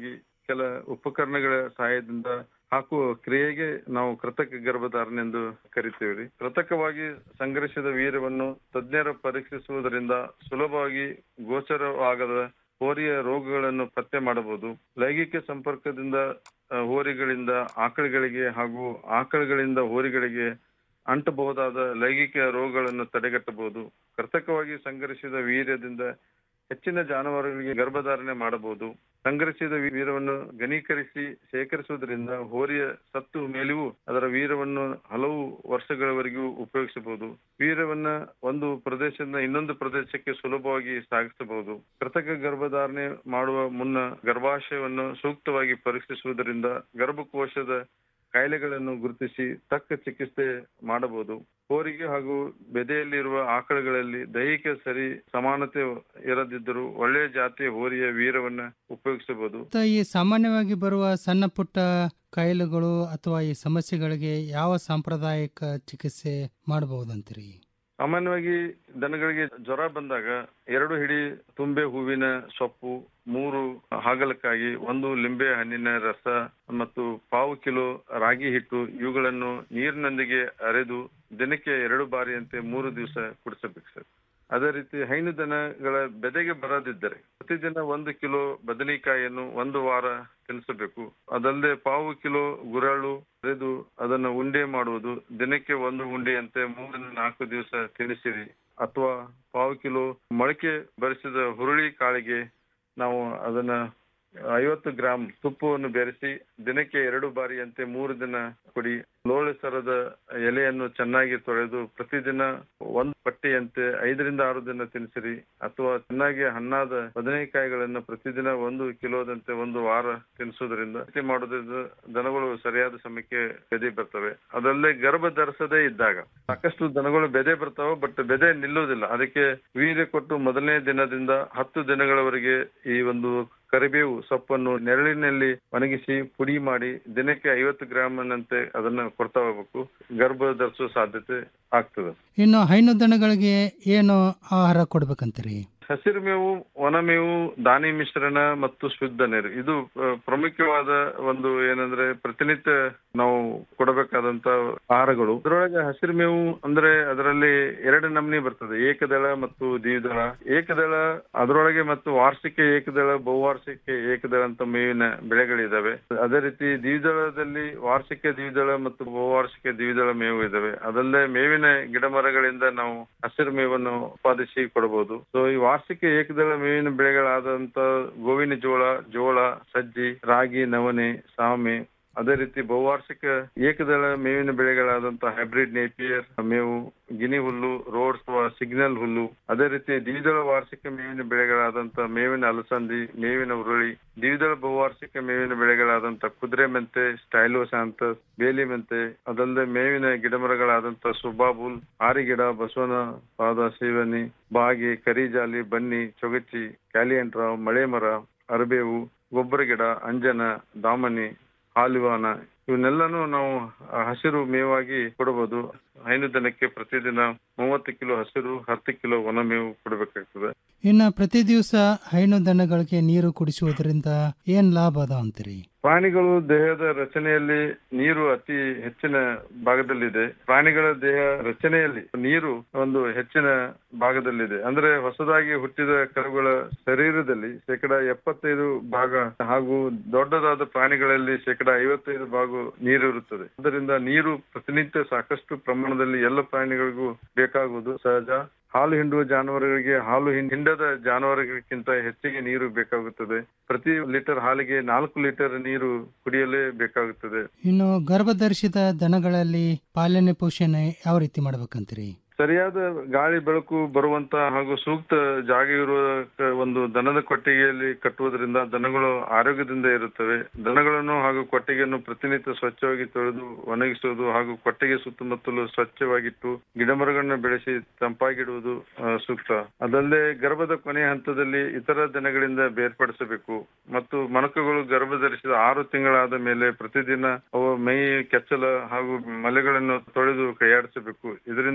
Speaker 9: ಕೆಲ ಉಪಕರಣಗಳ ಸಹಾಯದಿಂದ ಹಾಕುವ ಕ್ರಿಯೆಗೆ ನಾವು ಕೃತಕ ಗರ್ಭಧಾರಣೆ ಎಂದು ಕರಿತೇವೆ ರೀ ಕೃತಕವಾಗಿ ಸಂಗ್ರಹಿಸಿದ ವೀರ್ಯವನ್ನು ತಜ್ಞರು ಪರೀಕ್ಷಿಸುವುದರಿಂದ ಸುಲಭವಾಗಿ ಗೋಚರವಾಗದ ಹೋರಿಯ ರೋಗಗಳನ್ನು ಪತ್ತೆ ಮಾಡಬಹುದು ಲೈಂಗಿಕ ಸಂಪರ್ಕದಿಂದ ಆ, ಹೋರಿಗಳಿಂದ ಆಕಳುಗಳಿಗೆ ಹಾಗೂ ಆಕಳುಗಳಿಂದ ಹೋರಿಗಳಿಗೆ ಅಂಟಬಹುದಾದ ಲೈಂಗಿಕ ರೋಗಗಳನ್ನು ತಡೆಗಟ್ಟಬಹುದು ಕೃತಕವಾಗಿ ಸಂಗ್ರಹಿಸಿದ ವೀರ್ಯದಿಂದ ಹೆಚ್ಚಿನ ಜಾನುವಾರುಗಳಿಗೆ ಗರ್ಭಧಾರಣೆ ಮಾಡಬಹುದು ಸಂಗ್ರಹಿಸಿದ ವೀರ್ಯವನ್ನು ಘನೀಕರಿಸಿ ಶೇಖರಿಸುವುದರಿಂದ ಹೋರಿಯ ಸತ್ತು ಮೇಲೆಯೂ ಅದರ ವೀರ್ಯವನ್ನು ಹಲವು ವರ್ಷಗಳವರೆಗೂ ಉಪಯೋಗಿಸಬಹುದು ವೀರ್ಯವನ್ನ ಒಂದು ಪ್ರದೇಶದಿಂದ ಇನ್ನೊಂದು ಪ್ರದೇಶಕ್ಕೆ ಸುಲಭವಾಗಿ ಸಾಗಿಸಬಹುದು ಕೃತಕ ಗರ್ಭಧಾರಣೆ ಮಾಡುವ ಮುನ್ನ ಗರ್ಭಾಶಯವನ್ನು ಸೂಕ್ತವಾಗಿ ಪರೀಕ್ಷಿಸುವುದರಿಂದ ಗರ್ಭಕೋಶದ ಕಾಯಿಲೆಗಳನ್ನು ಗುರುತಿಸಿ ತಕ್ಕ ಚಿಕಿತ್ಸೆ ಮಾಡಬಹುದು ಹೋರಿಗೆ ಹಾಗೂ ಬೆದೆಯಲ್ಲಿರುವ ಆಕಳುಗಳಲ್ಲಿ ದೈಹಿಕ ಸರಿ ಸಮಾನತೆ ಇರದಿದ್ದರೂ ಒಳ್ಳೆಯ ಜಾತಿಯ ಹೋರಿಯ ವೀರವನ್ನ ಉಪಯೋಗಿಸಬಹುದು
Speaker 8: ಮತ್ತು ಈ ಸಾಮಾನ್ಯವಾಗಿ ಬರುವ ಸಣ್ಣ ಪುಟ್ಟ ಕಾಯಿಲೆಗಳು ಅಥವಾ ಈ ಸಮಸ್ಯೆಗಳಿಗೆ ಯಾವ ಸಾಂಪ್ರದಾಯಿಕ ಚಿಕಿತ್ಸೆ ಮಾಡಬಹುದಂತೀರಿ
Speaker 9: ಸಾಮಾನ್ಯವಾಗಿ ದನಗಳಿಗೆ ಜ್ವರ ಬಂದಾಗ ಎರಡು ಹಿಡಿ ತುಂಬೆ ಹೂವಿನ ಸೊಪ್ಪು ಮೂರು ಹಾಗಲಕಾಯಿ ಒಂದು ಲಿಂಬೆ ಹಣ್ಣಿನ ರಸ ಮತ್ತು ಪಾವು ಕಿಲೋ ರಾಗಿ ಹಿಟ್ಟು ಇವುಗಳನ್ನು ನೀರಿನೊಂದಿಗೆ ಅರೆದು ದಿನಕ್ಕೆ ಎರಡು ಬಾರಿಯಂತೆ ಮೂರು ದಿವಸ ಕುಡಿಸಬೇಕು ಸರ್ ಅದೇ ರೀತಿ ಹೈನು ದನಗಳ ಬೆದೆಗೆ ಬರದಿದ್ದರೆ ಪ್ರತಿದಿನ ಒಂದು ಕಿಲೋ ಬದನೆಕಾಯಿಯನ್ನು ಒಂದು ವಾರ ತಿನ್ನಿಸಬೇಕು ಅದಲ್ಲದೆ ಪಾವು ಕಿಲೋ ಗುರಳು ಅರೆದು ಅದನ್ನು ಉಂಡೆ ಮಾಡುವುದು ದಿನಕ್ಕೆ ಒಂದು ಉಂಡೆಯಂತೆ ಮೂರರಿಂದ ನಾಲ್ಕು ದಿವಸ ತಿನ್ನಿಸಿರಿ ಅಥವಾ ಪಾವು ಕಿಲೋ ಮೊಳಕೆ ಬರಿಸಿದ ಹುರುಳಿ ಕಾಳಿಗೆ ನಾವು ಅದನ್ನ ಐವತ್ತು ಗ್ರಾಂ ತುಪ್ಪವನ್ನು ಬೆರೆಸಿ ದಿನಕ್ಕೆ ಎರಡು ಬಾರಿಯಂತೆ ಮೂರು ದಿನ ಕೊಡಿ ಲೋಳೆ ಸರದ ಎಲೆಯನ್ನು ಚೆನ್ನಾಗಿ ತೊಳೆದು ಪ್ರತಿದಿನ ಒಂದು ಪಟ್ಟಿಯಂತೆ ಐದರಿಂದ ಆರು ದಿನ ತಿನ್ನಿಸಿರಿ ಅಥವಾ ಚೆನ್ನಾಗಿ ಹಣ್ಣಾದ ಬದನೆಕಾಯಿಗಳನ್ನು ಪ್ರತಿದಿನ ಒಂದು ಕಿಲೋದಂತೆ ಒಂದು ವಾರ ತಿನ್ನಿಸೋದ್ರಿಂದ ರೀತಿ ಮಾಡೋದ್ರಿಂದ ದನಗಳು ಸರಿಯಾದ ಸಮಯಕ್ಕೆ ಬೆದೆ ಬರ್ತವೆ ಅದಲ್ಲದೆ ಗರ್ಭ ಧರಿಸದೇ ಇದ್ದಾಗ ಸಾಕಷ್ಟು ದನಗಳು ಬೆದೆ ಬರ್ತಾವೆ ಬಟ್ ಬೆದೆ ನಿಲ್ಲುವುದಿಲ್ಲ ಅದಕ್ಕೆ ವೀರ್ಯ ಕೊಟ್ಟು ಮೊದಲನೇ ದಿನದಿಂದ ಹತ್ತು ದಿನಗಳವರೆಗೆ ಈ ಒಂದು ಕರಿಬೇವು ಸೊಪ್ಪನ್ನು ನೆರಳಿನಲ್ಲಿ ಒಣಗಿಸಿ ಪುಡಿ ಮಾಡಿ ದಿನಕ್ಕೆ ಐವತ್ತು ಗ್ರಾಮ್ನಂತೆ ಅದನ್ನ ಕೊಡ್ತಾ ಹೋಗ್ಬೇಕು ಗರ್ಭ ಧರಿಸುವ ಸಾಧ್ಯತೆ ಆಗ್ತದೆ
Speaker 8: ಇನ್ನು ಹೈನು ದನಗಳಿಗೆ ಏನು ಆಹಾರ ಕೊಡ್ಬೇಕಂತೀರಿ
Speaker 9: ಹಸಿರು ಮೇವು ಒಣ ಮೇವು ದಾನಿ ಮಿಶ್ರಣ ಮತ್ತು ಶುದ್ಧ ನೀರು ಇದು ಆ, ಪ್ರಮುಖವಾದ ಒಂದು ಏನಂದ್ರೆ ಪ್ರತಿನಿತ್ಯ ನಾವು ಕೊಡಬೇಕಾದಂತ ಆಹಾರಗಳು ಅದರೊಳಗೆ ಹಸಿರು ಮೇವು ಅಂದ್ರೆ ಅದರಲ್ಲಿ ಎರಡು ನಮೂನಿ ಬರ್ತದೆ ಏಕದಳ ಮತ್ತು ದ್ವಿದಳ ಏಕದಳ ಅದರೊಳಗೆ ಮತ್ತು ವಾರ್ಷಿಕ ಏಕದಳ ಬಹುವಾರ್ಷಿಕ ಏಕದಳ ಅಂತ ಮೇವಿನ ಬೆಳೆಗಳಿದಾವೆ ಅದೇ ರೀತಿ ದ್ವಿದಳದಲ್ಲಿ ವಾರ್ಷಿಕ ದ್ವಿದಳ ಮತ್ತು ಬಹುವಾರ್ಷಿಕ ದ್ವಿದಳ ಮೇವು ಇದಾವೆ ಅದಲ್ಲದೆ ಮೇವಿನ ಗಿಡ ಮರಗಳಿಂದ ನಾವು ಹಸಿರು ಮೇವನ್ನು ಉತ್ಪಾದಿಸಿ ಕೊಡಬಹುದು ಸೊ ಈ ವಾರ್ಷಿಕ ಏಕದಳ ಮೇವಿನ ಬೆಳೆಗಳಾದಂತ ಗೋವಿನ ಜೋಳ ಜೋಳ ಸಜ್ಜಿ ರಾಗಿ ನವಣೆ ಸಾಮೆ ಅದೇ ರೀತಿ ಬಹುವಾರ್ಷಿಕ ಏಕದಳ ಮೇವಿನ ಬೆಳೆಗಳಾದಂತ ಹೈಬ್ರಿಡ್ ನೇಪಿಯರ್ ಮೇವು ಗಿನಿ ಹುಲ್ಲು ರೋಡ್ಸ್ ಸಿಗ್ನಲ್ ಹುಲ್ಲು ಅದೇ ರೀತಿ ದ್ವಿದಳ ವಾರ್ಷಿಕ ಮೇವಿನ ಬೆಳೆಗಳಾದಂತ ಮೇವಿನ ಅಲಸಂದಿ ಮೇವಿನ ಉರುಳಿ ದ್ವಿದಳ ಬಹುವಾರ್ಷಿಕ ಮೇವಿನ ಬೆಳೆಗಳಾದಂತ ಕುದುರೆ ಮೆಂತೆ ಸ್ಟೈಲೋಸಾಂತಸ್ ಬೇಲಿ ಮೆಂತೆ ಅದಲ್ಲದೆ ಮೇವಿನ ಗಿಡಮರಗಳಾದಂತ ಸುಬಾಬುಲ್ ಆರಿಗಿಡ ಬಸವನ ಪಾದ ಸೇವನಿ ಬಾಗಿ ಕರಿಜಾಲಿ ಬನ್ನಿ ಚೊಗಚಿ ಕ್ಯಾಲಿಯಂಟ್ರ ಮಳೆ ಮರ ಅರಬೇವು ಗೊಬ್ಬರ ಗಿಡ ಅಂಜನ ದಾಮನಿ ಹಾಲಿವಾನ ಇವನ್ನೆಲ್ಲಾನು ನಾವು ಆ, ಹಸಿರು ಮೇವಾಗಿ ಕೊಡಬಹುದು ಹೈನು ದನಕ್ಕೆ ಪ್ರತಿದಿನ ಮೂವತ್ತು ಕಿಲೋ ಹಸಿರು ಹತ್ತು ಕಿಲೋ ಒಣ ಮೇವು ಕೊಡಬೇಕಾಗ್ತದೆ
Speaker 8: ಇನ್ನು ಪ್ರತಿ ದಿವಸ ಹೈನು ದನಗಳಿಗೆ ನೀರು ಕುಡಿಸುವುದರಿಂದ ಏನ್ ಲಾಭ ಅದ ಅಂತೀರಿ
Speaker 9: ಪ್ರಾಣಿಗಳು ದೇಹದ ರಚನೆಯಲ್ಲಿ ನೀರು ಅತಿ ಹೆಚ್ಚಿನ ಭಾಗದಲ್ಲಿದೆ ಪ್ರಾಣಿಗಳ ದೇಹ ರಚನೆಯಲ್ಲಿ ನೀರು ಒಂದು ಹೆಚ್ಚಿನ ಭಾಗದಲ್ಲಿದೆ ಅಂದ್ರೆ ಹೊಸದಾಗಿ ಹುಟ್ಟಿದ ಕರುಗಳ ಶರೀರದಲ್ಲಿ ಶೇಕಡ ಎಪ್ಪತ್ತೈದು ಭಾಗ ಹಾಗೂ ದೊಡ್ಡದಾದ ಪ್ರಾಣಿಗಳಲ್ಲಿ ಶೇಕಡ ಐವತ್ತೈದು ಭಾಗ ನೀರು ಇರುತ್ತದೆ ಅದರಿಂದ ನೀರು ಪ್ರತಿನಿತ್ಯ ಸಾಕಷ್ಟು ಪ್ರಮಾಣದಲ್ಲಿ ಎಲ್ಲ ಪ್ರಾಣಿಗಳಿಗೂ ಬೇಕಾಗುವುದು ಸಹಜ ಹಾಲು ಹಿಂಡುವ ಜಾನುವಾರುಗಳಿಗೆ ಹಾಲು ಹಿಂ- ಹಿಂಡದ ಜಾನುವಾರುಗಳಿಗಿಂತ ಹೆಚ್ಚಿಗೆ ನೀರು ಬೇಕಾಗುತ್ತದೆ ಪ್ರತಿ ಲೀಟರ್ ಹಾಲಿಗೆ ನಾಲ್ಕು ಲೀಟರ್ ನೀರು ಕುಡಿಯಲೇ ಬೇಕಾಗುತ್ತದೆ
Speaker 8: ಇನ್ನು ಗರ್ಭಧರಿಸಿದ ದನಗಳಲ್ಲಿ ಪಾಲನೆ ಪೋಷಣೆ ಯಾವ ರೀತಿ ಮಾಡ್ಬೇಕಂತೀರಿ
Speaker 9: ಸರಿಯಾದ ಗಾಳಿ ಬೆಳಕು ಬರುವಂತ ಹಾಗೂ ಸೂಕ್ತ ಜಾಗ ಇರುವ ಕ- ಒಂದು ದನದ ಕೊಟ್ಟಿಗೆಯಲ್ಲಿ ಕಟ್ಟುವುದರಿಂದ ದನಗಳು ಆರೋಗ್ಯದಿಂದ ಇರುತ್ತವೆ ದನಗಳನ್ನು ಹಾಗೂ ಕೊಟ್ಟಿಗೆಯನ್ನು ಪ್ರತಿನಿತ್ಯ ಸ್ವಚ್ಛವಾಗಿ ತೊಳೆದು ಒಣಗಿಸುವುದು ಹಾಗೂ ಕೊಟ್ಟಿಗೆ ಸುತ್ತಮುತ್ತಲು ಸ್ವಚ್ಛವಾಗಿಟ್ಟು ಗಿಡಮರಗಳನ್ನು ಬೆಳೆಸಿ ತಂಪಾಗಿಡುವುದು ಆ, ಸೂಕ್ತ ಅದಲ್ಲದೆ ಗರ್ಭದ ಕೊನೆಯ ಹಂತದಲ್ಲಿ ಇತರ ದನಗಳಿಂದ ಬೇರ್ಪಡಿಸಬೇಕು ಮತ್ತು ಮಣಕಗಳು ಗರ್ಭ ಧರಿಸಿದ ಆರು ತಿಂಗಳಾದ ಮೇಲೆ ಪ್ರತಿದಿನ ಅವು ಮೈ ಕೆಚ್ಚಲ ಹಾಗೂ ಮಲೆಗಳನ್ನು ತೊಳೆದು ಕೈಯಾಡಿಸಬೇಕು ಇದರಿಂದ ಮುಂದೆ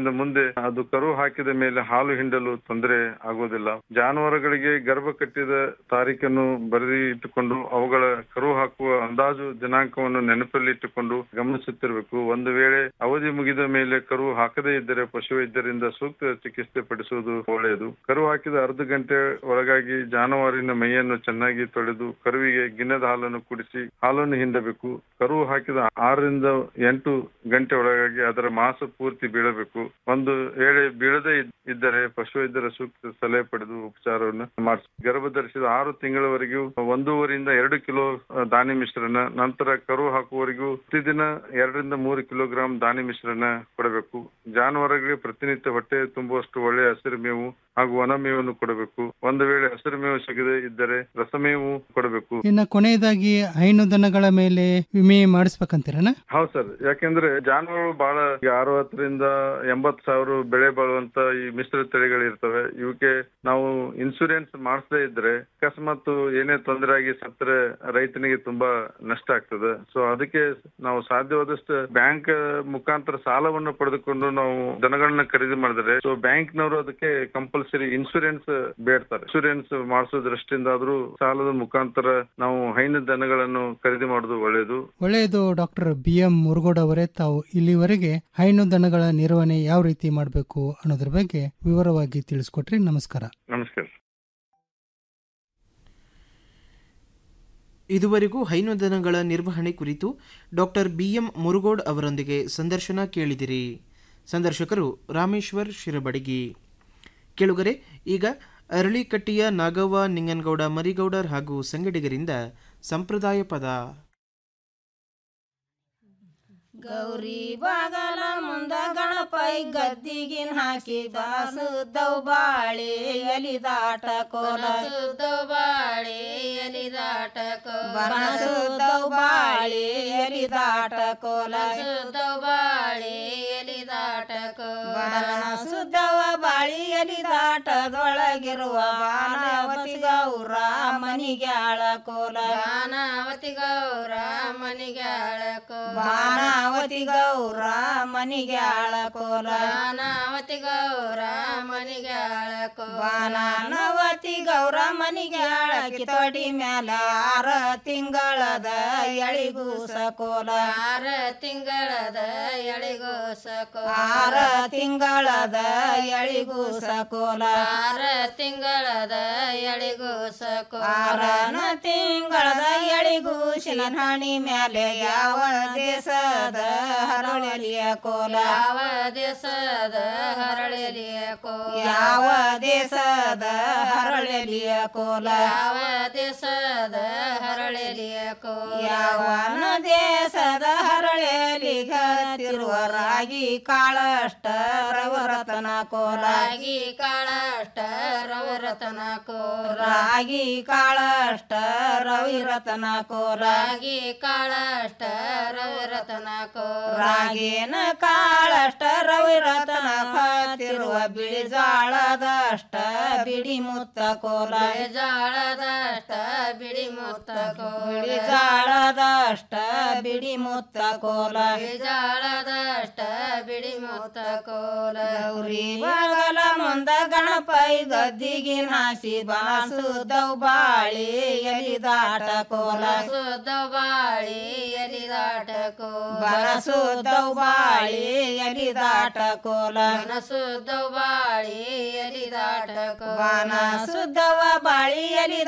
Speaker 9: ಅದು ಕರು ಹಾಕಿದ ಮೇಲೆ ಹಾಲು ಹಿಂಡಲು ತೊಂದರೆ ಆಗುವುದಿಲ್ಲ ಜಾನುವಾರುಗಳಿಗೆ ಗರ್ಭ ಕಟ್ಟಿದ ತಾರೀಖನ್ನು ಬರೆದಿ ಇಟ್ಟುಕೊಂಡು ಅವುಗಳ ಕರು ಹಾಕುವ ಅಂದಾಜು ದಿನಾಂಕವನ್ನು ನೆನಪಲ್ಲಿ ಇಟ್ಟುಕೊಂಡು ಗಮನಿಸುತ್ತಿರಬೇಕು ಒಂದು ವೇಳೆ ಅವಧಿ ಮುಗಿದ ಮೇಲೆ ಕರು ಹಾಕದೇ ಇದ್ದರೆ ಪಶುವೈದ್ಯರಿಂದ ಸೂಕ್ತ ಚಿಕಿತ್ಸೆ ಪಡಿಸುವುದು ಒಳ್ಳೆಯದು ಕರು ಹಾಕಿದ ಅರ್ಧ ಗಂಟೆ ಒಳಗಾಗಿ ಜಾನುವಾರಿನ ಮೈಯನ್ನು ಚೆನ್ನಾಗಿ ತೊಳೆದು ಕರುವಿಗೆ ಗಿನ್ನದ ಹಾಲನ್ನು ಕುಡಿಸಿ ಹಾಲನ್ನು ಹಿಂಡಬೇಕು ಕರು ಹಾಕಿದ ಆರರಿಂದ ಎಂಟು ಗಂಟೆ ಒಳಗಾಗಿ ಅದರ ಮಾಸ ಪೂರ್ತಿ ಬೀಳಬೇಕು ಒಂದು ವೇಳೆ ಬೀಳದೇ ಇದ್- ಇದ್ದರೆ ಪಶುವೈದ್ಯರ ಸೂಕ್ತ ಸಲಹೆ ಪಡೆದು ಉಪಚಾರವನ್ನು ಮಾಡಿಸಿ ಗರ್ಭ ಧರಿಸಿದ ಆರು ತಿಂಗಳವರೆಗೂ ಒಂದೂವರೆಯಿಂದ ಎರಡು ಕಿಲೋ ಆ, ದಾನಿ ಮಿಶ್ರಣ ನಂತರ ಕರು ಹಾಕುವವರೆಗೂ ಪ್ರತಿದಿನ ಎರಡರಿಂದ ಮೂರು ಕಿಲೋಗ್ರಾಂ ದಾನಿ ಮಿಶ್ರಣ ಕೊಡಬೇಕು ಜಾನುವಾರುಗಳಿಗೆ ಪ್ರತಿನಿತ್ಯ ಹೊಟ್ಟೆ ತುಂಬುವಷ್ಟು ಒಳ್ಳೆಯ ಹಸಿರು ಮೇವು ಹಾಗೂ ಒಣ ಮೇವನ್ನು ಕೊಡಬೇಕು ಒಂದು ವೇಳೆ ಹಸಿರು ಮೇವು ಸಿಗದೆ ಇದ್ದರೆ ರಸಮೇವು ಕೊಡಬೇಕು
Speaker 8: ಇನ್ನ ಕೊನೆಯದಾಗಿ ಹೈನು ದನಗಳ ಮೇಲೆ ವಿಮೆ ಮಾಡಿಸ್ಬೇಕಂತೀರನ
Speaker 9: ಹೌದು ಸರ್ ಯಾಕೆಂದ್ರೆ ಜಾನುವಾರು ಬಹಳ ಈಗ ಅರವತ್ತರಿಂದ ಎಂಬತ್ ಸಾವಿರ ಬೆಳೆ ಬಾಳುವಂತ ಈ ಮಿಶ್ರ ತಳಿಗಳು ಇರ್ತವೆ ಇವಕ್ಕೆ ನಾವು ಇನ್ಸೂರೆನ್ಸ್ ಮಾಡಿಸದೇ ಇದ್ರೆ ಅಕಸ್ಮಾತ್ ಏನೇ ತೊಂದರೆ ಆಗಿ ಸತ್ತರೆ ರೈತನಿಗೆ ತುಂಬಾ ನಷ್ಟ ಆಗ್ತದೆ ಸೊ ಅದಕ್ಕೆ ನಾವು ಸಾಧ್ಯವಾದಷ್ಟು ಬ್ಯಾಂಕ್ ಮುಖಾಂತರ ಸಾಲವನ್ನು ಪಡೆದುಕೊಂಡು ನಾವು ದನಗಳನ್ನ ಖರೀದಿ ಮಾಡಿದ್ರೆ ಸೊ ಬ್ಯಾಂಕ್ನವರು ಅದಕ್ಕೆ ಕಂಪಲ್ಸರಿ ಇನ್ಸೂರೆನ್ಸ್ ಬೇಡ್ತಾರೆ ಇನ್ಸೂರೆನ್ಸ್ ಮಾಡಿಸೋ ದೃಷ್ಟಿಯಿಂದ ಆದ್ರೂ ಸಾಲದ ಮುಖಾಂತರ ನಾವು ಹೈನು ದನಗಳನ್ನು ಖರೀದಿ ಮಾಡೋದು ಒಳ್ಳೆಯದು
Speaker 8: ಒಳ್ಳೆಯದು ಡಾಕ್ಟರ್ ಬಿ ಎಂ ಮುರುಗೋಡ್ ಅವರೇ ತಾವು ಇಲ್ಲಿವರೆಗೆ ಹೈನು ದನಗಳ ನಿರ್ವಹಣೆ ಯಾವ ರೀತಿ ಮಾಡಬೇಕು ಅನ್ನೋದ್ರ ಬಗ್ಗೆ ವಿವರವಾಗಿ ತಿಳಿಸ್ಕೊಟ್ರಿ ನಮಸ್ಕಾರ
Speaker 9: ನಮಸ್ಕಾರ
Speaker 7: ಇದುವರೆಗೂ ಹೈನುದನಗಳ ನಿರ್ವಹಣೆ ಕುರಿತು ಡಾಕ್ಟರ್ ಬಿ ಎಂ ಮುರುಗೋಡ್ ಅವರೊಂದಿಗೆ ಸಂದರ್ಶನ ಕೇಳಿದಿರಿ ಸಂದರ್ಶಕರು ರಾಮೇಶ್ವರ್ ಶಿರಬಡಗಿ ಕೆಳುಗರೆ ಈಗ ಅರಳಿಕಟ್ಟಿಯ ನಾಗವ್ವ ನಿಂಗನಗೌಡ ಮರಿಗೌಡರ್ ಹಾಗೂ ಸಂಗಡಿಗರಿಂದ ಸಂಪ್ರದಾಯ ಪದ
Speaker 10: ಗೌರಿ ಬಾಗಲ ಮುಂದ ಗಣಪೈ ಗದ್ದಿಗಿನ್ ಹಾಕಿ ಬಾಸುದ್ದವ್ ಬಾಳೆ ಎಲಿದಾಟ ಕೋಲ ಬಾಳೆ ಎಲಿದಾಟ ಬನಸುದ್ದವ್ ಬಾಳೆ ಎಲಿದಾಟ ಕೋಲ ಬಾಳೆ ಎಲಿದಾಟ ಬನಸುದ್ದವ ಬಾಳಿ ಎಲಿದಾಟದೊಳಗಿರುವ ಬಾನಾವತಿ ಗೌರ ಮನಿಗೆ ಆಳ ಕೋಲ ಬಾನಾವತಿ ಗೌರ ಮನಿಗೆ ಆಳ ಬಾನಾವತಿ ಗೌರ ಮನಿಗೆ ಆಳ ಕೋಲ ಬಾನಾವತಿ ಗೌರ ಮನಿಗೆ ಆಳ ಬಾನಾನವತಿ ಗೌರ ಮನಿಗೆ ಆಳಕಿ ತೊಡಿ ಮ್ಯಾಲ ಆರ ತಿಂಗಳದ ಎಳಿಗೂಸ ಕೋಲ ಆರ ತಿಂಗಳದ ಎಳಿಗೂಸ ಆರ ತಿಂಗಳದ ಎಳಿಗೂಸ ಕೋಲ ಆರ ತಿಂಗಳದ ಎಳಿಗೂಸ ಆರನ ತಿಂಗಳದ ಎಳಿಗೂಸಿನ ಹಣಿ ಮ್ಯಾಲೆ ಯಾವ ದೇಶದ ಹರಳೆಲಿಯ ಕೋಲ ಯಾವ ದೇಶದ ಹರಳೆಲಿಯ ಕೋಲ ಯಾವ ದೇಶದ ಹರಳೆಲಿಯ ಕೋಲ ಯಾವ ದೇಶದ ಹರಳೆಲಿಯ ಕೋಲ ಯಾವನ ದೇಶದ ಹರಳೆಲಿಗ ತಿರುವ ರಾಗಿ ಕಾಳಷ್ಟ ರವರತನ ಕೋಲ ರಾಗಿ ಕಾಳಷ್ಟ ರವರತನ ಕೋಲ ರಾಗಿ ಕಾಳಷ್ಟ ರವಿರತನ ಕೋಲ ರಾಗಿ ಕಾಳಷ್ಟ ರವಿರತನ ಕೋಲ ರಾಗೇನ ಕಾಳಷ್ಟ ರವಿರತನ ತಿರುವ ಬಿಳಿಜಾಳದಷ್ಟ ಬಿಡಿ ಮುತ್ತ ಕೋಲ ಬಿಳಿಜಾಳದಷ್ಟ ಬಿಡಿ ಮುತ್ತ ಕೋಲ ಬಿಳಿಜಾಳದಷ್ಟ ಬಿಡಿ ಮುತ್ತ ಕೋಲ ಬಿಳಿಜಾಳದಷ್ಟ ಬಿಡಿ ಮುತ್ತ ಕೋಲ ಗೌರಿ ಬಗಲ ಮುಂದ ಗಣಪೈ ಗದ್ದಿಗಿನ ಹಾಸಿ ಬಾಸುದವ್ ಬಾಳಿ ಎಲಿದಾಟ ಕೋಲ ಸುದ್ದವ್ ಬಾಳಿ ಎಲಿದಾಟ ಕೋಲ ಬನಸುದ್ದವ್ ಬಾಳಿ ಎಲಿದಾಟ ಕೋಲ ಬನಸುದ್ದವ್ ಬಾಳಿ ಎಲಿದಾಟ ಕೋಲ ಬಾನಸುದ್ದವ ಬಾಳಿ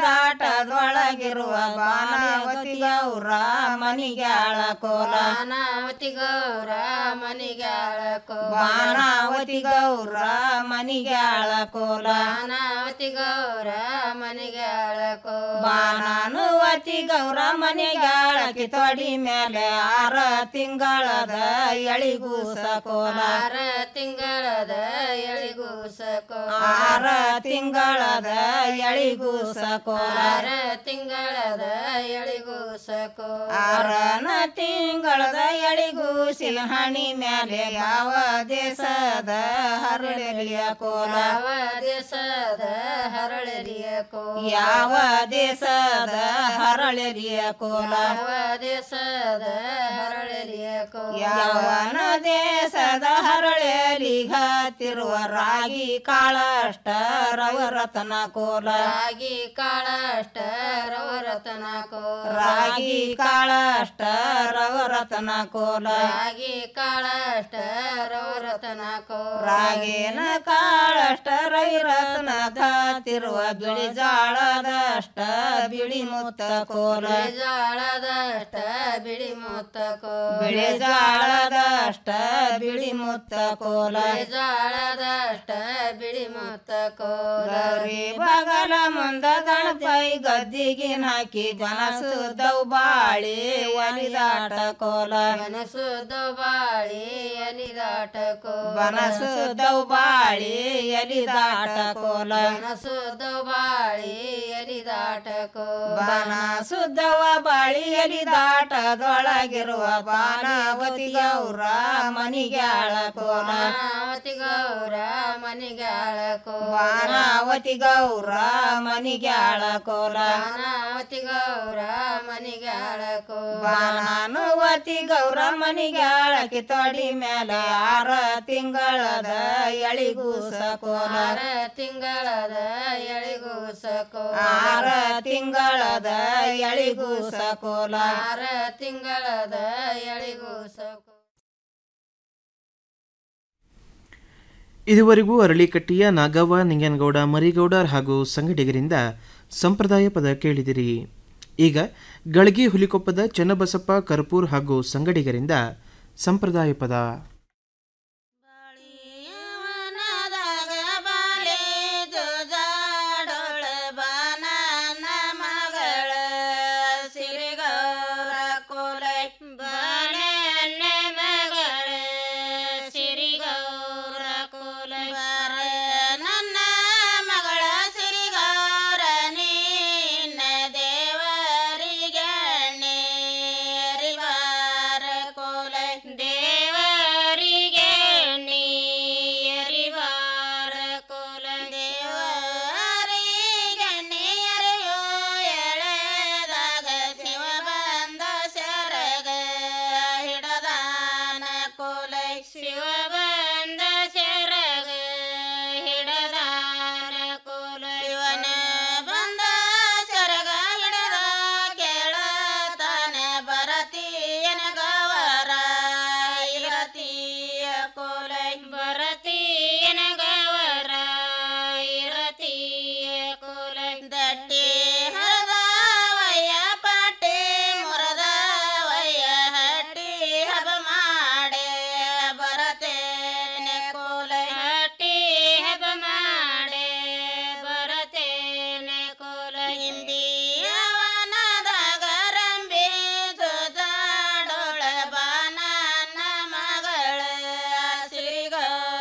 Speaker 10: ಎಲಿದಾಟದೊಳಗಿರುವ ಬಾನಾವತಿ ಗೌರ ಮನಿಗೆ ಆಳ ಕೋಲ ಬಾನಾವತಿ ಗೌರ ಮನಿಗೆ ಆಳ ಕೋಲ ಬಾನಾವತಿ ಗೌರ ಮನಿಗೆ ಆಳ ಕೋಲ ಬಾನಾವತಿ ಗೌರ ಮನಿಗೆ ಆಳ ಕೋಲ ಬಾನಾನುವತಿ ಗೌರ ಮನೆಗೆ ಆಳಕಿ ತೊಡಿ ಮೇಲೆ ಆರ ತಿಂಗಳದ ಎಳಿಗೂಸ ಕೋಲ ಆರ ತಿಂಗಳದ ಎಳಿಗೂಸ ಕೋಲ ಆರ ತಿಂಗಳದ ಎಳಿಗೂಸ ಕೋಲ ಆರ ತಿಂಗಳದ ಎಳಿಗೂಸ ಕೋಲ ಆರನ ತಿಂಗಳದ ಎಳಿಗೂಸಿನ ಹಣಿ ಮೇಲೆ ಯಾವ ದೇಶದ ಹರಳೆಲಿಯ ಕೋಲ ಯಾವ ದೇಶದ ಹರಳೆಲಿಯ ಕೋಲ ಯಾವ ದೇಶದ ಹರಳೆಲಿಯ ಕೋಲ ಯಾವ ದೇಶದ ಹರಳೆಲಿಯ ಕೋಲ ಯಾವನ ದೇಶದ ಹರಳೆಲಿಯ ಎಲಿಗತ್ತಿರುವ ರಾಗಿ ಕಾಳಷ್ಟ ರವರತನ ಕೋಲ
Speaker 11: ರಾಗಿ ಕಾಳಷ್ಟ ರವರತನ ಕೋಲ
Speaker 10: ರಾಗಿ ಕಾಳಷ್ಟ ರವರತನ ಕೋಲ
Speaker 11: ರಾಗಿ ಕಾಳಷ್ಟ ರವರತನ ಕೋಲ
Speaker 10: ರಾಗೇನ ಕಾಳಷ್ಟ ರವಿರತ್ನ ತಿರುವ ಬಿಳಿ ಜಾಳದಷ್ಟ ಬಿಳಿ ಮುತ್ತ ಕೋಲ
Speaker 11: ಜಾಳದಷ್ಟ ಬಿಳಿ ಮುತ್ತ ಕೋಲ
Speaker 10: ಬಿಳಿ ಜಾಳದಷ್ಟ ಬಿಳಿ ಮುತ್ತ ಕೋಲ
Speaker 11: ಜಾಳದಷ್ಟ ಬಿಳಿ ಮುತ್ತ ಕೋಲ
Speaker 10: ಗೌರಿ ಬಗಲ ಮುಂದ ಗಣಪೈ ಗದ್ದಿಗಿನ ಹಾಕಿ ಜನಸುದ್ದವು ಬಾಳಿ ಒಲಿದಾಟ ಕೋಲ
Speaker 11: ಮನಸುದ್ದು ಬಾಳಿ ಅಲಿದಾಟ ಕೋಲ
Speaker 10: ಬನಸುದ್ದವು ಬಾಳಿ ಎಲಿದಾಟ ಕೋಲ
Speaker 11: ಮನಸುದ್ದು ಬಾಳಿ ಅಲಿದಾಟ ಕೋಲ
Speaker 10: ಬನ ಸುದ್ದವ ಬಾಳಿ ಎಲಿದಾಟದೊಳಗಿರುವ ಬಾನಾವತಿ ಗೌರ ಮನಿಗ್ಯಾಳ ಕೋಲ
Speaker 11: ಬಾನಾವತಿ ಗೌರ ಮನಿಗಾಳ ಕೋಲ
Speaker 10: ಬಾನಾವತಿ ಗೌರ ಮನಿಗ್ಯಾಳ ಕೋಲ
Speaker 11: ಬಾನಾವತಿ ಗೌರ ಮನಿಗಾಳ ಕೋಲ
Speaker 10: ಬಾನಾನುವತಿ ಗೌರ ಮನಿಗ್ಯಾಳಕಿ ತೊಡಿ ಮೇಲೆ ಆರ ತಿಂಗಳದ ಎಳಿಗೂಸ ಕೋಲ
Speaker 11: ಆರ ತಿಂಗಳದ ಎಳಿಗೂಸ ಕೋಲ
Speaker 10: ಆರ ತಿಂಗಳದ ಎಳಿಗೂಸ ಕೋಲ
Speaker 11: ಆರ ತಿಂಗಳದ ಎಳಿಗೂಸ ಕೋಲ
Speaker 7: ಇದುವರೆಗೂ ಅರಳಿಕಟ್ಟಿಯ ನಾಗವ್ವ ನಿಂಗನಗೌಡ ಮರಿಗೌಡರ್ ಹಾಗೂ ಸಂಗಡಿಗರಿಂದ ಸಂಪ್ರದಾಯ ಪದ ಕೇಳಿದಿರಿ ಈಗ ಗಳಗಿ ಹುಲಿಕೊಪ್ಪದ ಚನ್ನಬಸಪ್ಪ ಕರ್ಪೂರ್ ಹಾಗೂ ಸಂಗಡಿಗರಿಂದ ಸಂಪ್ರದಾಯ ಪದ
Speaker 10: ಜಾಡೊಳ ಬಾನನ ಮಗಳ ಸಿರಿಗೌರ ಕೋಲೈ ಬಾನನ ಮಗಳ ಸಿರಿಗೌರ ಕೋಲೈ ಬಾರ ನನ್ನ ಮಗಳ ಸಿರಿಗೌರ ನಿನ್ನ ದೇವರಿಗೆ ಅರಿವಾರ ಕೋಲೈ ದೇವರಿಗೆ ನೀರಿವಾರ ಕೋಲ ದೇವರಿಗೆ ನೀರಿಯೋ ಎಳೆದಾಗ ಶಿವ ಬಂದ ಶರಗ ಹಿಡದಾನ ಕೋಲೈ ಶಿವ ಬಂದ ಶರಗ ಹಿಡದಾನ ಕೋಲ ಶಿವನ ಬಂದ ಶರಗ ಹಿಡದ ಕೇಳತಾನೆ ಬರತೀಯನ ಗವರ ಇರತೀಯ ಕೋಲೈ ಬರತೀಯನ ಗವರ ಇರತೀಯ ಕೋಲೈ ದಟ್ಟಿ ಹರದವಯ್ಯ ಪಾಟಿ ಮುರದವಯ್ಯ ಹಟ್ಟಿ ಹಬ ಮಾಡೆ ಬರತೇನೆ ಕೋಲೈ ಹಟ್ಟಿ ಹಬ ಮಾಡೆ ಬರತೇನೆ ಕೋಲೈ ಹಿಂದಿಯವನದಾಗ ರಂಬಿ ಜೋಜಾಡೊಳ ಬಾನನ ಮಗಳ ಸಿರಿಗೌರ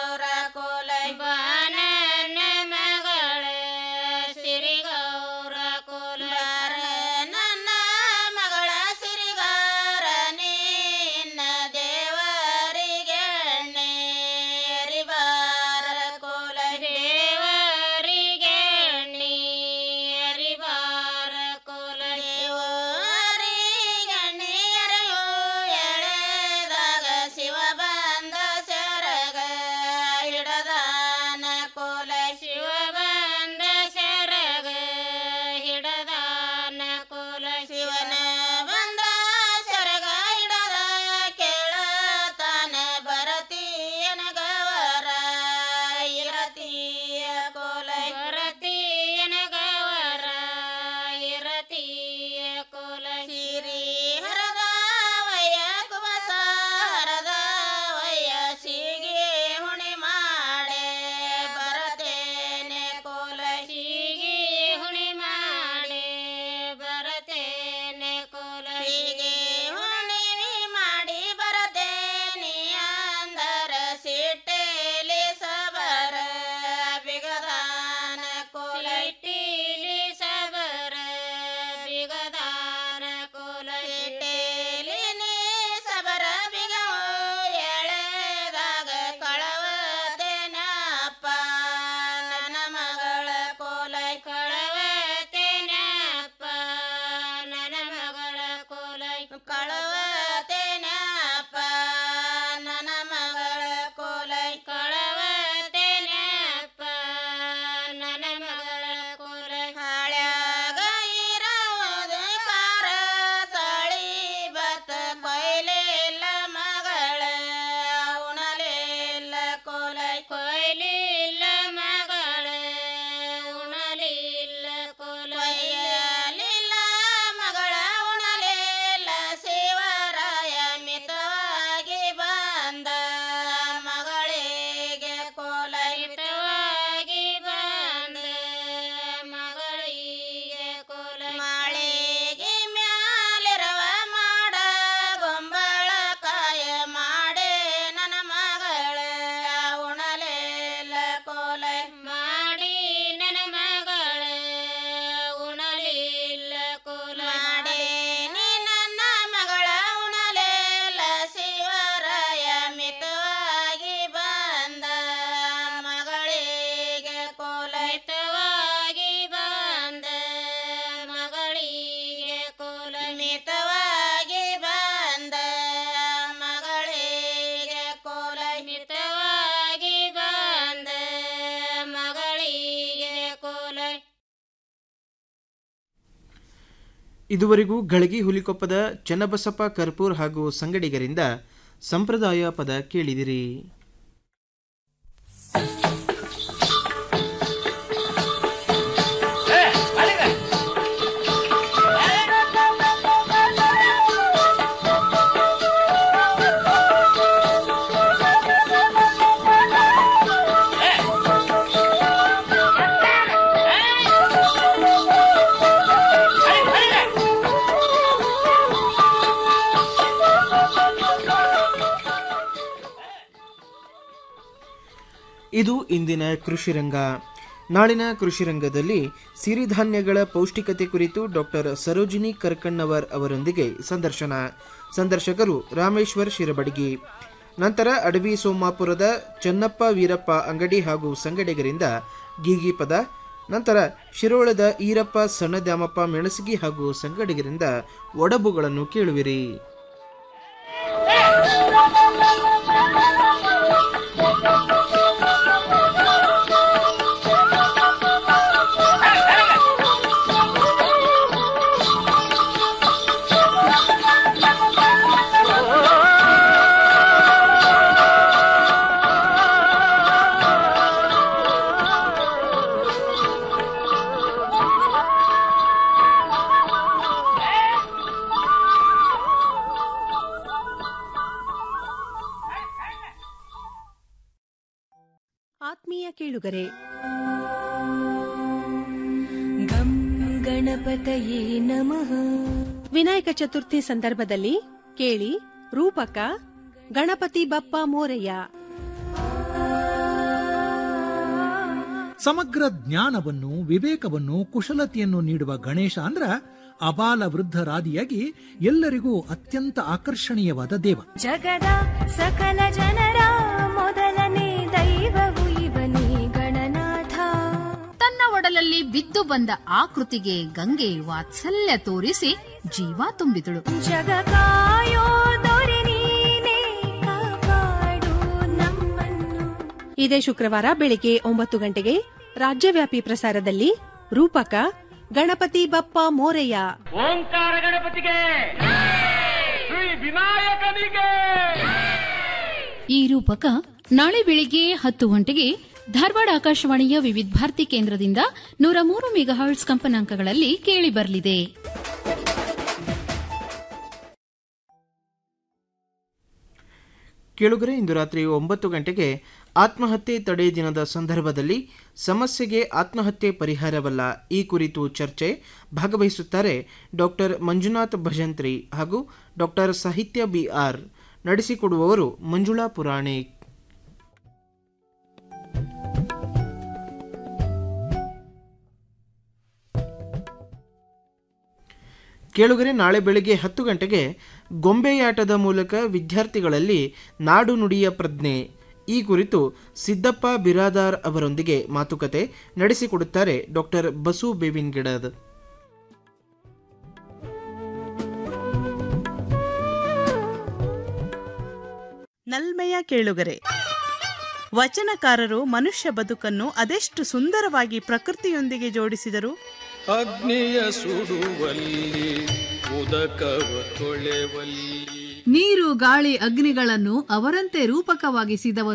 Speaker 7: ಇದುವರೆಗೂ ಗಳಗಿ ಹುಲಿಕೊಪ್ಪದ ಚನ್ನಬಸಪ್ಪ ಕರ್ಪೂರ್ ಹಾಗೂ ಸಂಗಡಿಗರಿಂದ ಸಂಪ್ರದಾಯ ಪದ ಕೇಳಿದಿರಿ ಇದು ಇಂದಿನ ಕೃಷಿ ರಂಗ ನಾಳಿನ ಕೃಷಿ ರಂಗದಲ್ಲಿ ಸಿರಿಧಾನ್ಯಗಳ ಪೌಷ್ಟಿಕತೆ ಕುರಿತು ಡಾಕ್ಟರ್ ಸರೋಜಿನಿ ಕರ್ಕಣ್ಣವರ್ ಅವರೊಂದಿಗೆ ಸಂದರ್ಶನ ಸಂದರ್ಶಕರು ರಾಮೇಶ್ವರ್ ಶಿರಬಡಗಿ ನಂತರ ಅಡವಿ ಸೋಮಾಪುರದ ಚನ್ನಪ್ಪ ವೀರಪ್ಪ ಅಂಗಡಿ ಹಾಗೂ ಸಂಗಡಿಗರಿಂದ ಗೀಗಿ ಪದ ನಂತರ ಶಿರೋಳದ ಈರಪ್ಪ ಸಣ್ಣದ್ಯಾಮಪ್ಪ ಮೆಣಸಗಿ ಹಾಗೂ ಸಂಗಡಿಗರಿಂದ ಒಡಬುಗಳನ್ನು ಕೇಳುವಿರಿ
Speaker 12: ಆತ್ಮೀಯ ಕೇಳುಗರೆ
Speaker 13: ಗಂ ಗಣಪತಯೇ ನಮಃ
Speaker 12: ವಿನಾಯಕ ಚತುರ್ಥಿ ಸಂದರ್ಭದಲ್ಲಿ ಕೇಳಿ ರೂಪಕ ಗಣಪತಿ ಬಪ್ಪ ಮೋರಯ್ಯ
Speaker 14: ಸಮಗ್ರ ಜ್ಞಾನವನ್ನು ವಿವೇಕವನ್ನು ಕುಶಲತೆಯನ್ನು ನೀಡುವ ಗಣೇಶ ಅಂದ್ರ ಅಬಾಲ ವೃದ್ಧರಾದಿಯಾಗಿ ಎಲ್ಲರಿಗೂ ಅತ್ಯಂತ ಆಕರ್ಷಣೀಯವಾದ ದೇವ
Speaker 13: ಜಗದ ಸಕಲ ಜನರ ಮೊದಲನೇ ದೈವವು ಇವನೇ ಗಣನಾಥ
Speaker 15: ತನ್ನ ಒಡಲಲ್ಲಿ ಬಿದ್ದು ಬಂದ ಆಕೃತಿಗೆ ಗಂಗೆ ವಾತ್ಸಲ್ಯ ತೋರಿಸಿ ಜೀವ ತುಂಬಿದಳು
Speaker 13: ಜಗ ಕಾಯೋ ದೊರೆ ನೀನೇ ಕಾಪಾಡು ನಮ್ಮನ್ನು
Speaker 12: ಇದೇ ಶುಕ್ರವಾರ ಬೆಳಿಗ್ಗೆ ಒಂಬತ್ತು ಗಂಟೆಗೆ ರಾಜ್ಯವ್ಯಾಪಿ ಪ್ರಸಾರದಲ್ಲಿ ರೂಪಕ ಗಣಪತಿ ಬಪ್ಪ ಮೋರಯ್ಯ
Speaker 16: ಓಂಕಾರ ಗಣಪತಿಗೆ ಶ್ರೀ ವಿನಾಯಕನಿಗೆ
Speaker 15: ಈ ರೂಪಕ ನಾಳೆ ಬೆಳಿಗ್ಗೆ ಹತ್ತು ಗಂಟೆಗೆ ಧಾರವಾಡ ಆಕಾಶವಾಣಿಯ ವಿವಿಧ ಭಾರತಿ ಕೇಂದ್ರದಿಂದ ನೂರ ಮೂರು ಮೆಗಾಹರ್ಟ್ಸ್ ಕಂಪನಾಂಕಗಳಲ್ಲಿ ಕೇಳಿಬರಲಿದೆ
Speaker 7: ಕೇಳುಗರೆ ಇಂದು ರಾತ್ರಿ ಒಂಬತ್ತು ಗಂಟೆಗೆ ಆತ್ಮಹತ್ಯೆ ತಡೆ ದಿನದ ಸಂದರ್ಭದಲ್ಲಿ ಸಮಸ್ಯೆಗೆ ಆತ್ಮಹತ್ಯೆ ಪರಿಹಾರವಲ್ಲ ಈ ಕುರಿತು ಚರ್ಚೆ ಭಾಗವಹಿಸುತ್ತಾರೆ ಡಾಕ್ಟರ್ ಮಂಜುನಾಥ್ ಭಜಂತ್ರಿ ಹಾಗೂ ಡಾಕ್ಟರ್ ಸಾಹಿತ್ಯ ಬಿಆರ್ ನಡೆಸಿಕೊಡುವವರು ಮಂಜುಳಾ ಪುರಾಣಿಕ್ ಕೇಳುಗರೆ ನಾಳೆ ಬೆಳಗ್ಗೆ ಹತ್ತು ಗಂಟೆಗೆ ಗೊಂಬೆಯಾಟದ ಮೂಲಕ ವಿದ್ಯಾರ್ಥಿಗಳಲ್ಲಿ ನಾಡು ನುಡಿಯ ಪ್ರಜ್ಞೆ ಈ ಕುರಿತು ಸಿದ್ದಪ್ಪ ಬಿರಾದಾರ್ ಅವರೊಂದಿಗೆ ಮಾತುಕತೆ ನಡೆಸಿಕೊಡುತ್ತಾರೆ ಡಾಕ್ಟರ್ ಬಸು ಬೇವಿನ್ಗಿಡದ್
Speaker 17: ನಲ್ಮೆಯ ಕೇಳುಗರೆ ವಚನಕಾರರು ಮನುಷ್ಯ ಬದುಕನ್ನು ಅದೆಷ್ಟು ಸುಂದರವಾಗಿ ಪ್ರಕೃತಿಯೊಂದಿಗೆ ಜೋಡಿಸಿದರು
Speaker 18: ಅಗ್ನಿಯ ಸುಡುವಲ್ಲಿ ಉದಕವ ತೊಳೆವಲ್ಲಿ
Speaker 15: ನೀರು ಗಾಳಿ ಅಗ್ನಿಗಳನ್ನು ಅವರಂತೆ ರೂಪಕವಾಗಿಸಿದವರು